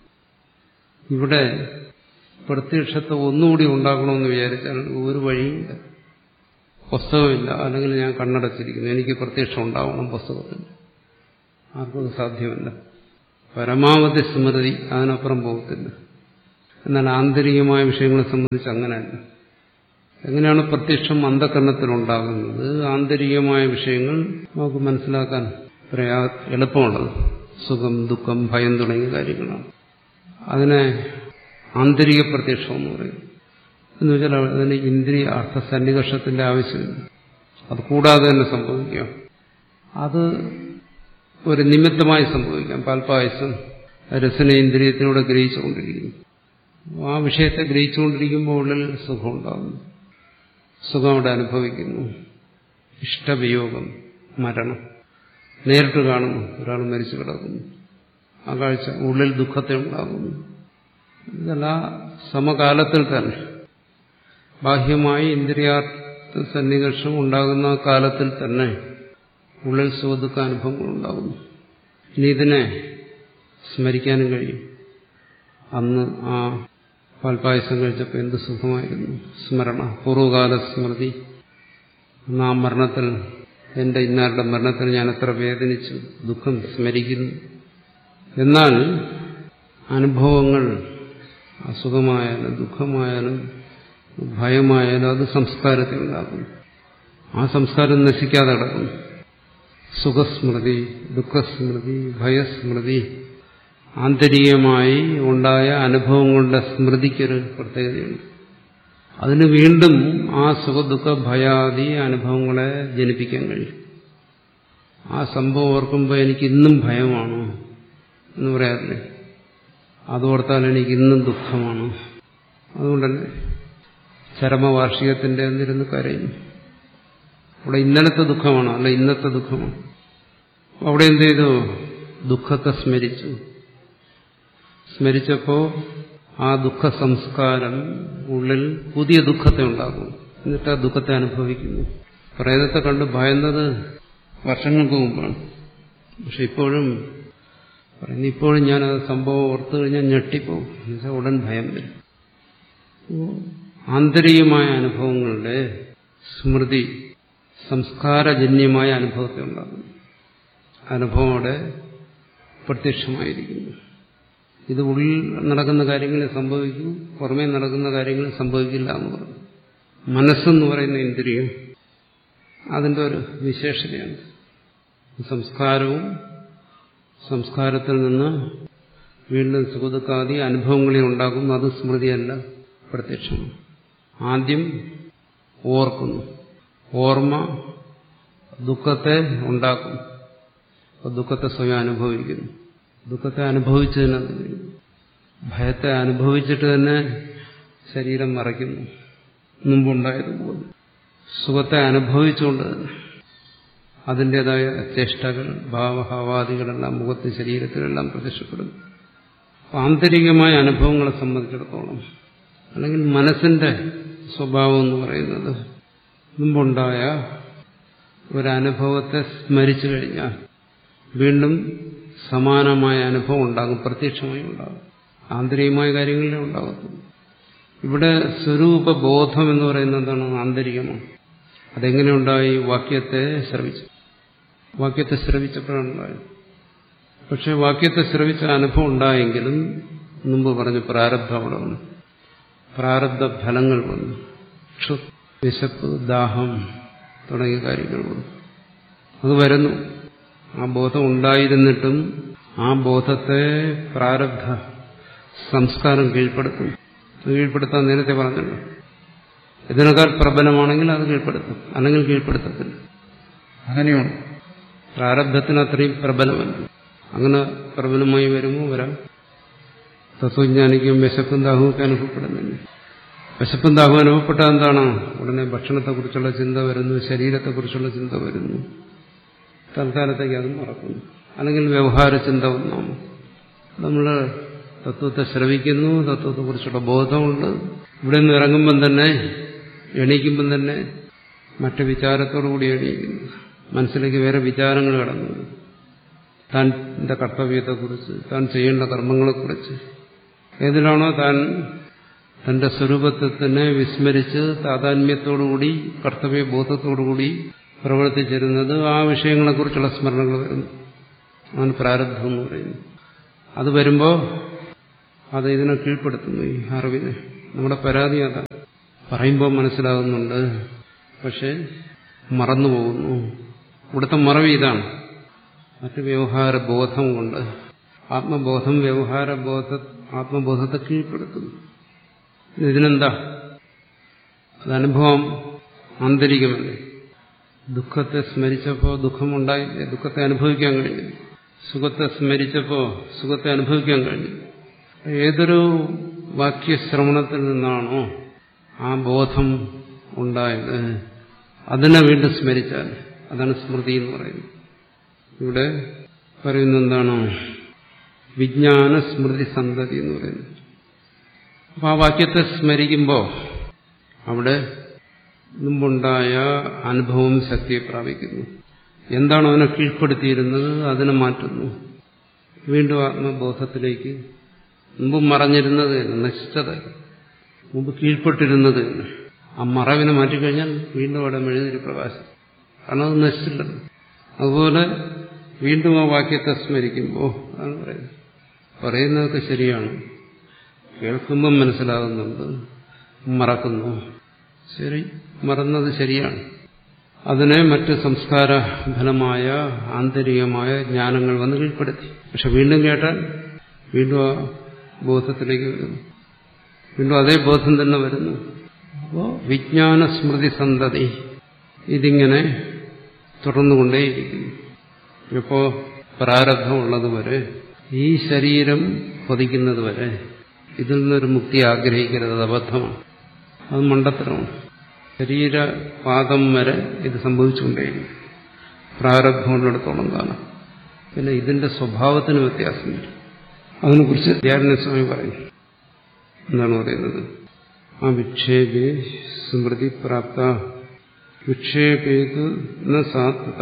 ഇവിടെ പ്രത്യക്ഷത്തെ ഒന്നുകൂടി ഉണ്ടാക്കണമെന്ന് വിചാരിച്ചാൽ ഒരു വഴിയില്ല പുസ്തകമില്ല അല്ലെങ്കിൽ ഞാൻ കണ്ണടച്ചിരിക്കുന്നു എനിക്ക് പ്രത്യക്ഷം ഉണ്ടാവണം പുസ്തകത്തിൽ ആർക്കും അത് സാധ്യമല്ല പരമാവധി സ്മൃതി അതിനപ്പുറം പോകത്തില്ല എന്നാൽ ആന്തരികമായ വിഷയങ്ങളെ സംബന്ധിച്ച് അങ്ങനെയല്ല എങ്ങനെയാണ് പ്രത്യക്ഷം അന്ധകരണത്തിലുണ്ടാകുന്നത് ആന്തരികമായ വിഷയങ്ങൾ നമുക്ക് മനസ്സിലാക്കാൻ പ്രയാ എളുപ്പമുള്ളത് സുഖം ദുഃഖം ഭയം തുടങ്ങിയ കാര്യങ്ങളാണ് അതിനെ ആന്തരിക പ്രത്യക്ഷം എന്ന് പറയും എന്ന് വെച്ചാൽ അതിന് ഇന്ദ്രിയ അർത്ഥ സന്നികർഷത്തിന്റെ ആവശ്യമില്ല അത് കൂടാതെ തന്നെ സംഭവിക്കാം അത് ഒരു നിമിത്തമായി സംഭവിക്കാം പാൽപായസം രസനേന്ദ്രിയത്തിലൂടെ ഗ്രഹിച്ചുകൊണ്ടിരിക്കുന്നു ആ വിഷയത്തെ ഗ്രഹിച്ചുകൊണ്ടിരിക്കുമ്പോൾ ഉള്ളിൽ സുഖം ഉണ്ടാകുന്നു സുഖം അവിടെ അനുഭവിക്കുന്നു ഇഷ്ടവിയോഗം മരണം നേരിട്ട് കാണുന്നു ഒരാൾ മരിച്ചു കിടക്കുന്നു ആ കാഴ്ച ഉള്ളിൽ ദുഃഖത്തെ ഉണ്ടാകുന്നു ഇതെല്ലാം സമകാലത്തിൽ തന്നെ ബാഹ്യമായി ഇന്ദ്രിയാർത്ഥ സന്നികർഷം ഉണ്ടാകുന്ന കാലത്തിൽ തന്നെ ഉള്ളിൽ സുഖദുഃഖ അനുഭവങ്ങൾ ഉണ്ടാകുന്നു ഇനി ഇതിനെ സ്മരിക്കാനും കഴിയും അന്ന് ആ പാൽപ്പായസം കഴിച്ചപ്പോൾ എന്ത് സുഖമായിരുന്നു സ്മരണ പൂർവ്വകാല സ്മൃതി അന്ന് ആ മരണത്തിൽ എന്റെ ഇന്നാരുടെ മരണത്തിൽ ഞാൻ എത്ര വേദനിച്ചു ദുഃഖം സ്മരിക്കുന്നു എന്നാൽ അനുഭവങ്ങൾ അസുഖമായാലും ദുഃഖമായാലും ഭയമായാലും അത് സംസ്കാരത്തിൽ ഉണ്ടാക്കുന്നു ആ സംസ്കാരം നശിക്കാതെ കിടക്കുന്നു സുഖസ്മൃതി ദുഃഖസ്മൃതി ഭയസ്മൃതി ആന്തരികമായി ഉണ്ടായ അനുഭവങ്ങളുടെ സ്മൃതിക്കൊരു പ്രത്യേകതയുണ്ട് അതിന് വീണ്ടും ആ സുഖദുഃഖ ഭയാദി അനുഭവങ്ങളെ ജനിപ്പിക്കാൻ കഴിയും ആ സംഭവം ഓർക്കുമ്പോൾ എനിക്ക് ഇന്നും ഭയമാണ് എന്ന് പറയാറില്ലേ അതോർത്താൽ എനിക്ക് ഇന്നും ദുഃഖമാണ് അതുകൊണ്ടല്ലേ ചരമവാർഷികത്തിന്റെ എന്നിരുന്ന് കരയുന്നു അവിടെ ഇന്നലത്തെ ദുഃഖമാണ് അല്ല ഇന്നത്തെ ദുഃഖമാണ് അവിടെ എന്ത് ചെയ്തു ദുഃഖത്തെ സ്മരിച്ചു സ്മരിച്ചപ്പോ ആ ദുഃഖ സംസ്കാരം ഉള്ളിൽ പുതിയ ദുഃഖത്തെ ഉണ്ടാകും എന്നിട്ട് ആ ദുഃഖത്തെ അനുഭവിക്കുന്നു പ്രേതത്തെ കണ്ട് ഭയന്നത് വർഷങ്ങൾക്ക് മുമ്പാണ് പക്ഷെ ഇപ്പോഴും പറയുന്നു ഇപ്പോഴും ഞാൻ ആ സംഭവം ഓർത്തു കഴിഞ്ഞാൽ ഞെട്ടിപ്പോവും എന്നുവെച്ചാൽ ഉടൻ ഭയം വരും ആന്തരികമായ അനുഭവങ്ങളുടെ സ്മൃതി സംസ്കാരജന്യമായ അനുഭവത്തെ ഉണ്ടാകുന്നു അനുഭവം അവിടെ പ്രത്യക്ഷമായിരിക്കുന്നു ഇത് ഉള്ളിൽ നടക്കുന്ന കാര്യങ്ങളിൽ സംഭവിക്കും പുറമേ നടക്കുന്ന കാര്യങ്ങളിൽ സംഭവിക്കില്ല എന്ന് പറഞ്ഞു മനസ്സെന്ന് പറയുന്ന ഇന്ദ്രിയം അതിൻ്റെ ഒരു വിശേഷതയാണ് സംസ്കാരവും സംസ്കാരത്തിൽ നിന്ന് വീണ്ടും സുഖദുഃഖാദി അനുഭവങ്ങളെ ഉണ്ടാക്കുന്നു അത് സ്മൃതിയല്ല പ്രത്യക്ഷമാണ് ആദ്യം ഓർക്കുന്നു ഓർമ്മ ദുഃഖത്തെ ഉണ്ടാക്കും ദുഃഖത്തെ സ്വയം അനുഭവിക്കുന്നു ദുഃഖത്തെ അനുഭവിച്ചതിന് ഭയത്തെ അനുഭവിച്ചിട്ട് തന്നെ ശരീരം മറയ്ക്കുന്നു മുമ്പുണ്ടായതുപോലെ സുഖത്തെ അനുഭവിച്ചുകൊണ്ട് തന്നെ അതിൻ്റെതായ ചേഷ്ടകൾ ഭാവഭാവാദികളെല്ലാം മുഖത്ത് ശരീരത്തിലെല്ലാം പ്രത്യക്ഷപ്പെടുന്നു ആന്തരികമായ അനുഭവങ്ങളെ സംബന്ധിച്ചിടത്തോളം അല്ലെങ്കിൽ മനസ്സിന്റെ സ്വഭാവം എന്ന് പറയുന്നത് മുമ്പുണ്ടായ ഒരനുഭവത്തെ സ്മരിച്ചു കഴിഞ്ഞാൽ വീണ്ടും സമാനമായ അനുഭവം ഉണ്ടാകും പ്രത്യക്ഷമായി ഉണ്ടാകും ആന്തരികമായ കാര്യങ്ങളിലേ ഉണ്ടാകത്തുള്ളൂ ഇവിടെ സ്വരൂപബോധം എന്ന് പറയുന്നത് എന്താണ് ആന്തരികമാണ് അതെങ്ങനെ ഉണ്ടായി വാക്യത്തെ ശ്രവിച്ചു വാക്യത്തെ ശ്രവിച്ചപ്പോഴാണ് ഉണ്ടായത് പക്ഷെ വാക്യത്തെ ശ്രവിച്ച അനുഭവം ഉണ്ടായെങ്കിലും മുമ്പ് പറഞ്ഞു പ്രാരബ്ധം അവിടെ വന്നു പ്രാരബ്ധ ഫലങ്ങൾ വന്നു ക്ഷു വിശപ്പ് ദാഹം തുടങ്ങിയ കാര്യങ്ങൾ വന്നു അത് വരുന്നു ആ ബോധം ഉണ്ടായിരുന്നിട്ടും ആ ബോധത്തെ പ്രാരബ്ധ സംസ്കാരം കീഴ്പ്പെടുത്തും കീഴ്പ്പെടുത്താൻ നേരത്തെ പറഞ്ഞല്ലോ ഇതിനേക്കാൾ പ്രബലമാണെങ്കിൽ അത് കീഴ്പ്പെടുത്തും അല്ലെങ്കിൽ കീഴ്പ്പെടുത്തത്തില്ല അങ്ങനെയാണ് പ്രാരബ്ധത്തിന് അത്രയും പ്രബലമല്ല അങ്ങനെ പ്രബലമായി വരുമ്പോൾ വരാം തത്വജ്ഞാനിക്കും വിശപ്പും ദാഹവും ഒക്കെ അനുഭവപ്പെടുന്നില്ല വിശപ്പും ദാഹവും അനുഭവപ്പെട്ടാൽ എന്താണ് ഉടനെ ഭക്ഷണത്തെക്കുറിച്ചുള്ള ചിന്ത വരുന്നു ശരീരത്തെക്കുറിച്ചുള്ള ചിന്ത വരുന്നു തൽക്കാലത്തേക്ക് അത് മറക്കുന്നു അല്ലെങ്കിൽ വ്യവഹാര ചിന്ത ഒന്നാമോ നമ്മൾ തത്വത്തെ ശ്രവിക്കുന്നു തത്വത്തെക്കുറിച്ചുള്ള ബോധമുണ്ട് ഇവിടെ നിന്ന് ഇറങ്ങുമ്പം തന്നെ എണീക്കുമ്പം തന്നെ മറ്റു വിചാരത്തോടു കൂടി എണീക്കുന്നു മനസ്സിലേക്ക് വേറെ വിചാരങ്ങൾ കടന്നു താൻ്റെ കർത്തവ്യത്തെക്കുറിച്ച് താൻ ചെയ്യേണ്ട കർമ്മങ്ങളെക്കുറിച്ച് ഏതിലാണോ താൻ തന്റെ സ്വരൂപത്തെ തന്നെ വിസ്മരിച്ച് താതാത്മ്യത്തോടുകൂടി കർത്തവ്യബോധത്തോടുകൂടി പ്രവർത്തിച്ചിരുന്നത് ആ വിഷയങ്ങളെക്കുറിച്ചുള്ള സ്മരണകൾ വരുന്നു അതാണ് പ്രാരബ്ധം എന്ന് പറയുന്നത് അത് വരുമ്പോൾ അത് ഇതിനെ കീഴ്പ്പെടുത്തുന്നു ഈ അറിവിനെ നമ്മുടെ പരാതി അതാണ് പറയുമ്പോൾ മനസ്സിലാകുന്നുണ്ട് പക്ഷെ മറന്നു പോകുന്നു ഇവിടുത്തെ മറവി ഇതാണ് മറ്റ് വ്യവഹാര ബോധം കൊണ്ട് ആത്മബോധം വ്യവഹാര ബോധ ആത്മബോധത്തെ കീഴ്പ്പെടുത്തുന്നു ഇതിനെന്താ അത് അനുഭവം ആന്തരികമല്ലേ ദുഃഖത്തെ സ്മരിച്ചപ്പോൾ ദുഃഖമുണ്ടായില്ലേ ദുഃഖത്തെ അനുഭവിക്കാൻ കഴിഞ്ഞു സുഖത്തെ സ്മരിച്ചപ്പോൾ സുഖത്തെ അനുഭവിക്കാൻ കഴിഞ്ഞു ഏതൊരു വാക്യശ്രവണത്തിൽ നിന്നാണോ ആ ബോധം ഉണ്ടായത് അതിനെ വീണ്ടും സ്മരിച്ചാൽ അതാണ് സ്മൃതി എന്ന് പറയുന്നത് ഇവിടെ പറയുന്ന എന്താണ് വിജ്ഞാന സ്മൃതി സന്തതി എന്ന് പറയുന്നത് അപ്പോൾ ആ വാക്യത്തെ സ്മരിക്കുമ്പോൾ അവിടെ മുമ്പുണ്ടായ അനുഭവം ശക്തിയെ പ്രാപിക്കുന്നു എന്താണോ അതിനെ കീഴ്പ്പെടുത്തിയിരുന്നത് അതിനെ മാറ്റുന്നു വീണ്ടും ആത്മബോധത്തിലേക്ക് മുമ്പ് മറഞ്ഞിരുന്നത് നശിച്ചത് മുമ്പ് കീഴ്പ്പെട്ടിരുന്നത് ആ മറവിനെ മാറ്റിക്കഴിഞ്ഞാൽ വീണ്ടും അവിടെ മെഴുതിരി പ്രകാശം കാരണം അത് നശിച്ചില്ലല്ലോ അതുപോലെ വീണ്ടും ആ വാക്യത്തെ സ്മരിക്കുമ്പോൾ അതാണ് പറയുന്നത് പറയുന്നതൊക്കെ ശരിയാണ് കേൾക്കുമ്പം മനസ്സിലാകുന്നുണ്ട് മറക്കുന്നു ശരി മറന്നത് ശരിയാണ് അതിനെ മറ്റ് സംസ്കാര ഫലമായ ആന്തരികമായ ജ്ഞാനങ്ങൾ വന്ന് കീഴ്പ്പെടുത്തി പക്ഷെ വീണ്ടും കേട്ടാൽ വീണ്ടും ആ ബോധത്തിലേക്ക് വരുന്നു വീണ്ടും അതേ ബോധം തന്നെ വരുന്നു അപ്പോൾ വിജ്ഞാന സ്മൃതി സന്തതി ഇതിങ്ങനെ തുടർന്നുകൊണ്ടേയിരിക്കുന്നു ഇപ്പോൾ പ്രാരബ്ധമുള്ളതുവരെ ഈ ശരീരം പൊതിക്കുന്നത് വരെ ഇതിൽ നിന്നൊരു മുക്തി ആഗ്രഹിക്കരുത് അത് അബദ്ധമാണ് അത് മണ്ടത്തരമാണ് ശരീരപാദം വരെ ഇത് സംഭവിച്ചുകൊണ്ടേയിരിക്കും പ്രാരബ്ധമുള്ളിടത്തോളം കാലം പിന്നെ ഇതിന്റെ സ്വഭാവത്തിന് വ്യത്യാസമുണ്ട് അതിനെക്കുറിച്ച് ധ്യാനസ്വാമി പറയും എന്താണ് പറയുന്നത് ആ വിക്ഷേപേ സ്മൃതി പ്രാപ്ത വിക്ഷേപേത് സാത്വത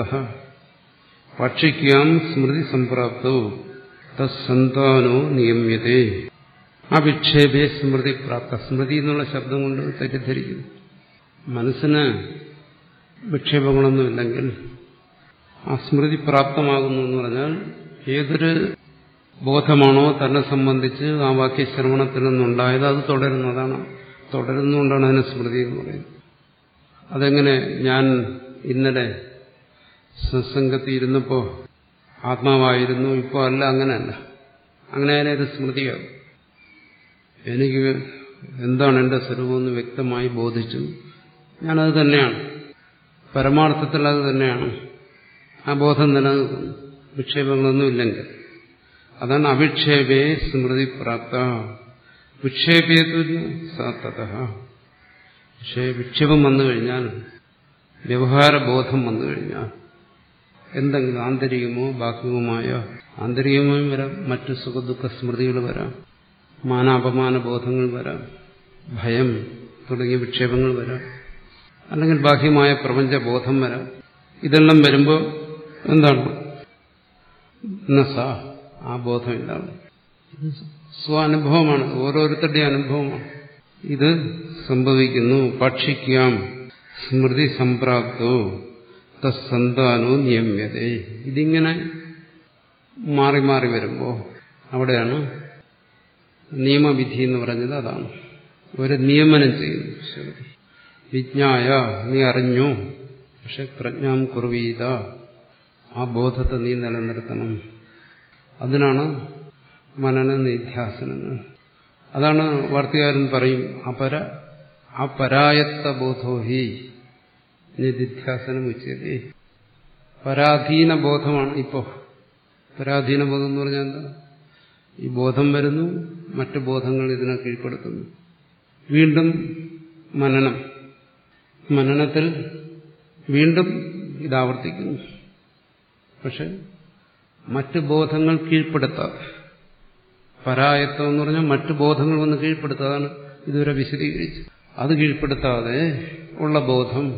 പക്ഷിക്കാം സ്മൃതി സംപ്രാപ്തോ തസ്സന്താനോ നിയമ്യതേ ആ വിക്ഷേപേ സ്മൃതി പ്രാപ്ത സ്മൃതി എന്നുള്ള ശബ്ദം കൊണ്ട് തെറ്റിദ്ധരിക്കുന്നു മനസ്സിന് വിക്ഷേപങ്ങളൊന്നുമില്ലെങ്കിൽ ആ സ്മൃതി പ്രാപ്തമാകുന്നു എന്ന് പറഞ്ഞാൽ ഏതൊരു ബോധമാണോ തന്നെ സംബന്ധിച്ച് ആ വാക്യശ്രവണത്തിൽ നിന്നുണ്ടായത് അത് തുടരുന്നു അതാണ് തുടരുന്നുകൊണ്ടാണ് അതിനെ സ്മൃതി എന്ന് പറയുന്നത് അതെങ്ങനെ ഞാൻ ഇന്നലെ സത്സംഗത്തിൽ ഇരുന്നപ്പോൾ ആത്മാവായിരുന്നു ഇപ്പോൾ അല്ല അങ്ങനെയല്ല അങ്ങനെ അത് സ്മൃതിയാകും എനിക്ക് എന്താണ് എൻ്റെ സ്വരൂപമെന്ന് വ്യക്തമായി ബോധിച്ചു ഞാനത് തന്നെയാണ് പരമാർത്ഥത്തിൽ അത് തന്നെയാണ് ആ ബോധം നിലനിൽക്കുന്നു വിക്ഷേപങ്ങളൊന്നുമില്ലെങ്കിൽ അതാണ് അവിക്ഷേപേ സ്മൃതി പ്രാപ്ത വിക്ഷേപേതു സാത്തത പക്ഷേ വിക്ഷേപം വന്നു കഴിഞ്ഞാൽ വ്യവഹാരബോധം വന്നു കഴിഞ്ഞാൽ എന്തെങ്കിലും ആന്തരികമോ ബാഹ്യവുമായ ആന്തരികമായും വരാം മറ്റു സുഖദുഃഖ സ്മൃതികൾ വരാം മാനാപമാന ബോധങ്ങൾ വരാം ഭയം തുടങ്ങിയ വിക്ഷേപങ്ങൾ വരാം അല്ലെങ്കിൽ ബാഹ്യമായ പ്രപഞ്ചബോധം വരാം ഇതെല്ലാം വരുമ്പോൾ എന്താണ് നസ ആ ബോധമില്ലാതെ ഇത് സ്വാനുഭവമാണ് ഓരോരുത്തരുടെ അനുഭവമാണ് ഇത് സംഭവിക്കുന്നു പക്ഷിക്കാം സ്മൃതി സംപ്രാപ്തോ തസ്സന്താനോ നിയമ്യതേ ഇതിങ്ങനെ മാറി മാറി വരുമ്പോൾ അവിടെയാണ് നിയമവിധി എന്ന് പറഞ്ഞത് അതാണ് ഒരു നിയമനം ചെയ്യുന്നു ശ്രുതി വിജ്ഞായ നീ അറിഞ്ഞു പക്ഷെ പ്രജ്ഞാം കുറുവീത ആ ബോധത്തെ നീ നിലനിർത്തണം അതിനാണ് മനന നിധ്യാസനങ്ങൾ അതാണ് വാർത്തകാരൻ പറയും അപര അപരായത്ത ബോധോഹി നിധ്യാസനം ഉച്ചതി പരാധീന ബോധമാണ് ഇപ്പോ പരാധീന ബോധം എന്ന് പറഞ്ഞാൽ എന്താ ഈ ബോധം വരുന്നു മറ്റു ബോധങ്ങൾ ഇതിനെ കീഴ്പ്പെടുത്തുന്നു വീണ്ടും മനനം മനനത്തിൽ വീണ്ടും ഇതാവർത്തിക്കുന്നു പക്ഷെ മറ്റ് ബോധങ്ങൾ കീഴ്പ്പെടുത്താതെ പരായത്വം എന്ന് പറഞ്ഞാൽ മറ്റു ബോധങ്ങൾ വന്ന് കീഴ്പ്പെടുത്താതാണ് ഇതുവരെ വിശദീകരിച്ചു അത് കീഴ്പ്പെടുത്താതെ ഉള്ള ബോധം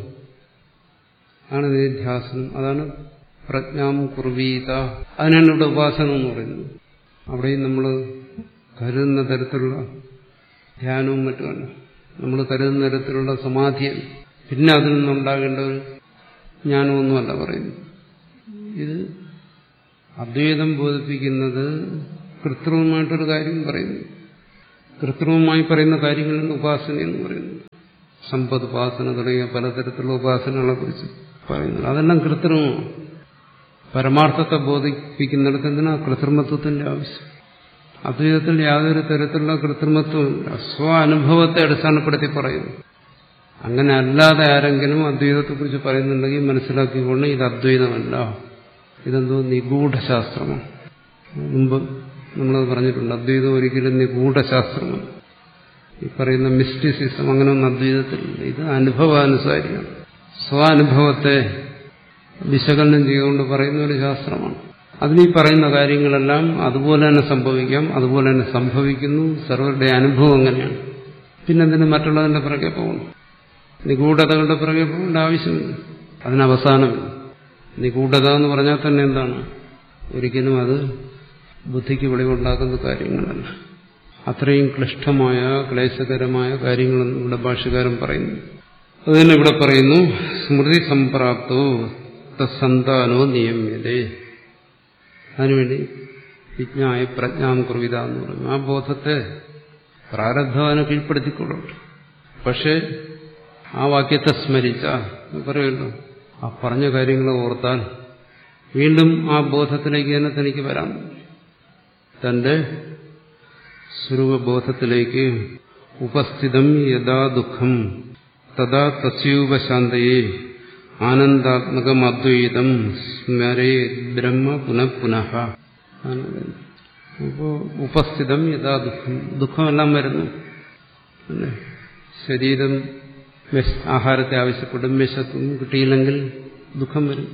ആണ് നിധ്യാസനം അതാണ് പ്രജ്ഞാം കുർവീത അതിനാണ് ഇവിടെ ഉപാസനം എന്ന് പറയുന്നത് അവിടെയും നമ്മൾ കരുതുന്ന തരത്തിലുള്ള ധ്യാനവും മറ്റുമല്ല നമ്മൾ കരുതുന്ന തരത്തിലുള്ള സമാധിയാണ് പിന്നെ അതിൽ നിന്നുണ്ടാകേണ്ട ഒരു ജ്ഞാനമൊന്നുമല്ല പറയുന്നത് ഇത് അദ്വൈതം ബോധിപ്പിക്കുന്നത് കൃത്രിമമായിട്ടൊരു കാര്യം പറയുന്നു കൃത്രിമമായി പറയുന്ന കാര്യങ്ങളാണ് ഉപാസന എന്ന് പറയുന്നത് സമ്പദ് ഉപാസന തുടങ്ങിയ പലതരത്തിലുള്ള ഉപാസനകളെ കുറിച്ച് പറയുന്നത് അതെല്ലാം കൃത്രിമമാണ് പരമാർത്ഥത്തെ ബോധിപ്പിക്കുന്നിടത്ത് എന്തിനാ കൃത്രിമത്വത്തിന്റെ ആവശ്യം അദ്വൈതത്തിൽ യാതൊരു തരത്തിലുള്ള കൃത്രിമത്വമില്ല സ്വ അനുഭവത്തെ അടിസ്ഥാനപ്പെടുത്തി പറയുന്നു അങ്ങനെ അല്ലാതെ ആരെങ്കിലും അദ്വൈതത്തെക്കുറിച്ച് പറയുന്നുണ്ടെങ്കിൽ മനസ്സിലാക്കിക്കൊണ്ട് ഇത് അദ്വൈതമല്ല ഇതെന്തോ നിഗൂഢശാസ്ത്രമാണ് മുമ്പ് നമ്മളത് പറഞ്ഞിട്ടുണ്ട് അദ്വൈതം ഒരിക്കലും നിഗൂഢശാസ്ത്രമാണ് ഈ പറയുന്ന മിസ്റ്റിസിസം അങ്ങനെയൊന്നും അദ്വൈതത്തിലില്ല ഇത് അനുഭവാനുസാരിയാണ് സ്വാനുഭവത്തെ വിശകലനം ചെയ്തുകൊണ്ട് പറയുന്ന ഒരു ശാസ്ത്രമാണ് അതിൽ ഈ പറയുന്ന കാര്യങ്ങളെല്ലാം അതുപോലെ തന്നെ സംഭവിക്കാം അതുപോലെ തന്നെ സംഭവിക്കുന്നു സർവരുടെ അനുഭവം അങ്ങനെയാണ് പിന്നെന്തിന് മറ്റുള്ളതിന്റെ പിറകെ പോകണം നിഗൂഢതകളുടെ പിറകെ പോകേണ്ട ആവശ്യമില്ല അതിനവസാനമില്ല നിഗൂഢത എന്ന് പറഞ്ഞാൽ തന്നെ എന്താണ് ഒരിക്കലും അത് ബുദ്ധിക്ക് വെളിവുണ്ടാക്കുന്ന കാര്യങ്ങളല്ല അത്രയും ക്ലിഷ്ടമായ ക്ലേശകരമായ കാര്യങ്ങളൊന്നും ഇവിടെ ഭാഷകാരൻ പറയുന്നു അതുതന്നെ ഇവിടെ പറയുന്നു സ്മൃതി സംപ്രാപ്തോ തസന്താനോ നിയമ്യതേ അതിനുവേണ്ടി വിജ്ഞായ പ്രജ്ഞാം കുർവിത എന്ന് പറഞ്ഞു ആ ബോധത്തെ പ്രാരബ്ധവാനെ കീഴ്പ്പെടുത്തിക്കൊള്ളട്ടെ പക്ഷേ ആ വാക്യത്തെ സ്മരിച്ച പറയുമല്ലോ ആ പറഞ്ഞ കാര്യങ്ങൾ ഓർത്താൽ വീണ്ടും ആ ബോധത്തിലേക്ക് തന്നെ തനിക്ക് വരാം തന്റെ സ്വരൂപബോധത്തിലേക്ക് ഉപസ്ഥിതം യഥാ ദുഃഖം തഥാ തസ്യൂപശാന്തയെ ആനന്ദാത്മകം അദ്വൈതം സ്മരേ ബ്രഹ്മ പുനഃ പുനഃ അപ്പോ ഉപസ്ഥിതം യഥാ ദുഃഖം ദുഃഖമെല്ലാം വരുന്നു അല്ലേ ശരീരം ആഹാരത്തെ ആവശ്യപ്പെടും വിശക്കും കിട്ടിയില്ലെങ്കിൽ ദുഃഖം വരും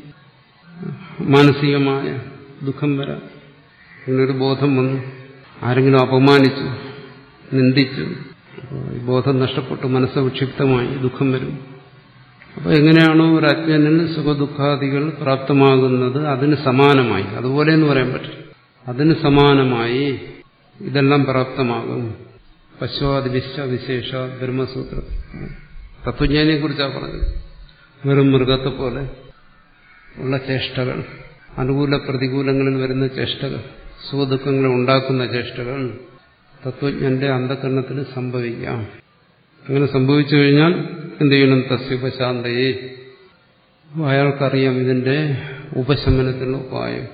മാനസികമായ ദുഃഖം വരാം ഇങ്ങനൊരു ബോധം വന്നു ആരെങ്കിലും അപമാനിച്ചു നിന്ദിച്ചു ബോധം നഷ്ടപ്പെട്ടു മനസ്സ് വിക്ഷിപ്തമായി ദുഃഖം വരും അപ്പോൾ എങ്ങനെയാണോ ഒരു അജ്ഞനിൽ സുഖദുഃഖാദികൾ പ്രാപ്തമാകുന്നത് അതിന് സമാനമായി അതുപോലെ എന്ന് പറയാൻ പറ്റും അതിന് സമാനമായി ഇതെല്ലാം പ്രാപ്തമാകും പശ്വാദി വിശ്വവിശേഷ ബ്രഹ്മസൂത്ര തത്വജ്ഞാനിയെ കുറിച്ചാണ് പറഞ്ഞത് വെറും മൃഗത്തെ പോലെ ഉള്ള ചേഷ്ടകൾ അനുകൂല പ്രതികൂലങ്ങളിൽ വരുന്ന ചേഷ്ടകൾ സുഖദുഃഖങ്ങളെ ഉണ്ടാക്കുന്ന ചേഷ്ടകൾ തത്വജ്ഞന്റെ അന്ധകരണത്തിന് സംഭവിക്കാം അങ്ങനെ സംഭവിച്ചു കഴിഞ്ഞാൽ എന്ത് ചെയ്യണം തസ്യുപശാന്തയെ അയാൾക്കറിയാം ഇതിന്റെ ഉപശമനത്തിനുള്ള ഉപായം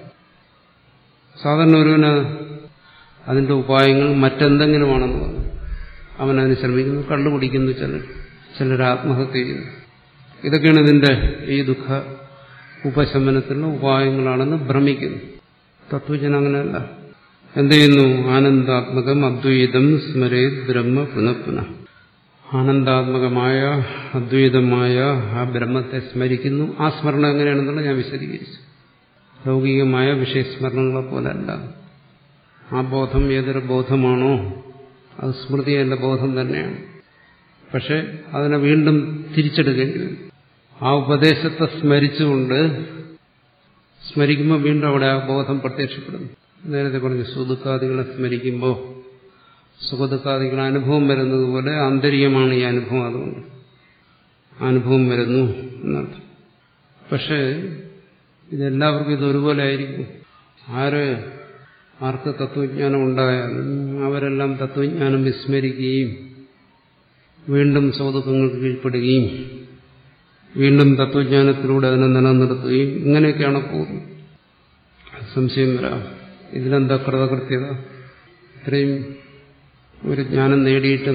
സാധാരണ ഒരുവന് അതിന്റെ ഉപായങ്ങൾ മറ്റെന്തെങ്കിലുമാണെന്ന് പറഞ്ഞു അവൻ അതിന് ശ്രമിക്കുന്നു കള്ളുപിടിക്കുന്നു ചിലർ ചിലർ ആത്മഹത്യ ചെയ്യുന്നു ഇതൊക്കെയാണ് ഇതിന്റെ ഈ ദുഃഖ ഉപശമനത്തിനുള്ള ഉപായങ്ങളാണെന്ന് ഭ്രമിക്കുന്നു തത്വജന അങ്ങനെയല്ല എന്ത് ചെയ്യുന്നു ആനന്ദാത്മകം അദ്വൈതം സ്മരേ ബ്രഹ്മ പുനഃപുനഃ ആനന്ദാത്മകമായ അദ്വൈതമായ ആ ബ്രഹ്മത്തെ സ്മരിക്കുന്നു ആ സ്മരണം എങ്ങനെയാണെന്നുള്ള ഞാൻ വിശദീകരിച്ചു ലൗകികമായ വിഷയസ്മരണങ്ങളെ പോലല്ല ആ ബോധം ഏതൊരു ബോധമാണോ അത് സ്മൃതിയല്ല ബോധം തന്നെയാണ് പക്ഷെ അതിനെ വീണ്ടും തിരിച്ചെടുക്കേണ്ടി വരും ആ ഉപദേശത്തെ സ്മരിച്ചുകൊണ്ട് സ്മരിക്കുമ്പോൾ വീണ്ടും അവിടെ ആ ബോധം പ്രത്യക്ഷപ്പെടുന്നു നേരത്തെ പറഞ്ഞു സുദുഃഖാദികളെ സ്മരിക്കുമ്പോൾ സുഖദുഃഖാദികൾ അനുഭവം വരുന്നത് പോലെ ആന്തരികമാണ് ഈ അനുഭവം അതുകൊണ്ട് അനുഭവം വരുന്നു എന്നർത്ഥം പക്ഷേ ഇതെല്ലാവർക്കും ഇത് ഒരുപോലെ ആയിരിക്കും ആര് ആർക്ക് തത്വജ്ഞാനം ഉണ്ടായാലും അവരെല്ലാം തത്വജ്ഞാനം വിസ്മരിക്കുകയും വീണ്ടും സൗദുഃഖങ്ങൾക്ക് കീഴ്പ്പെടുകയും വീണ്ടും തത്വജ്ഞാനത്തിലൂടെ അതിനെ നിലനിർത്തുകയും ഇങ്ങനെയൊക്കെയാണ് പോകുന്നത് സംശയം വരാം ഇതിലെന്താ കൃതകൃത്യത ഇത്രയും ഒരു ജ്ഞാനം നേടിയിട്ടും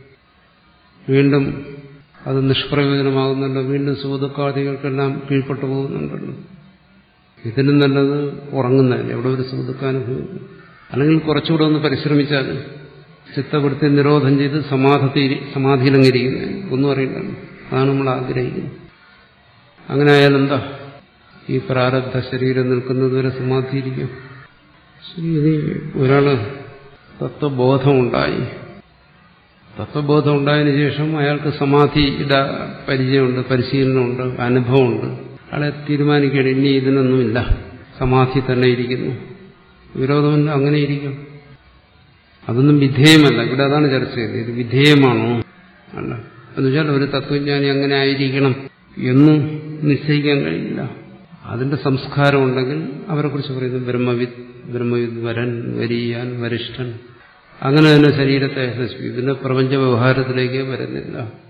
വീണ്ടും അത് നിഷ്പ്രയോജനമാകുന്നുണ്ടോ വീണ്ടും സുഖദുഃഖാദികൾക്കെല്ലാം കീഴ്പ്പെട്ടു പോകുന്നുണ്ടല്ലോ ഇതിനും നല്ലത് ഉറങ്ങുന്നതല്ലേ എവിടെ ഒരു സുഖദുഃഖാനുഭവം അല്ലെങ്കിൽ കുറച്ചുകൂടെ ഒന്ന് പരിശ്രമിച്ചാൽ ചിത്തവൃത്തി നിരോധം ചെയ്ത് സമാധി സമാധിയിലങ്ങിരിക്കുന്നത് ഒന്നും അറിയില്ലല്ലോ അതാണ് നമ്മൾ ആഗ്രഹിക്കുന്നത് അങ്ങനെ ആയാൽ എന്താ ഈ പ്രാരബ്ധ ശരീരം നിൽക്കുന്നതുവരെ സമാധിയിരിക്കും ശരി ഇനി ഒരാള് തത്വബോധമുണ്ടായി തത്വബോധം ഉണ്ടായതിനു ശേഷം അയാൾക്ക് സമാധിയുടെ പരിചയമുണ്ട് പരിശീലനമുണ്ട് അനുഭവമുണ്ട് അയാളെ തീരുമാനിക്കുകയാണ് ഇനി ഇതിനൊന്നുമില്ല സമാധി തന്നെ ഇരിക്കുന്നു വിരോധമില്ല അങ്ങനെ ഇരിക്കും അതൊന്നും വിധേയമല്ല ഇവിടെ അതാണ് ചർച്ച ചെയ്തത് ഇത് വിധേയമാണോ അല്ല എന്നുവെച്ചാൽ ഒരു തത്വജ്ഞാനി അങ്ങനെ ആയിരിക്കണം എന്നും നിശ്ചയിക്കാൻ കഴിയില്ല അതിന്റെ സംസ്കാരം ഉണ്ടെങ്കിൽ അവരെ കുറിച്ച് പറയുന്നത് ബ്രഹ്മവിദ് ബ്രഹ്മവിദ് വരൻ വരിയാൻ വരിഷ്ഠൻ അങ്ങനെ തന്നെ ശരീരത്തെ യശസ്വി ഇതിന്റെ പ്രപഞ്ച വ്യവഹാരത്തിലേക്ക് വരുന്നില്ല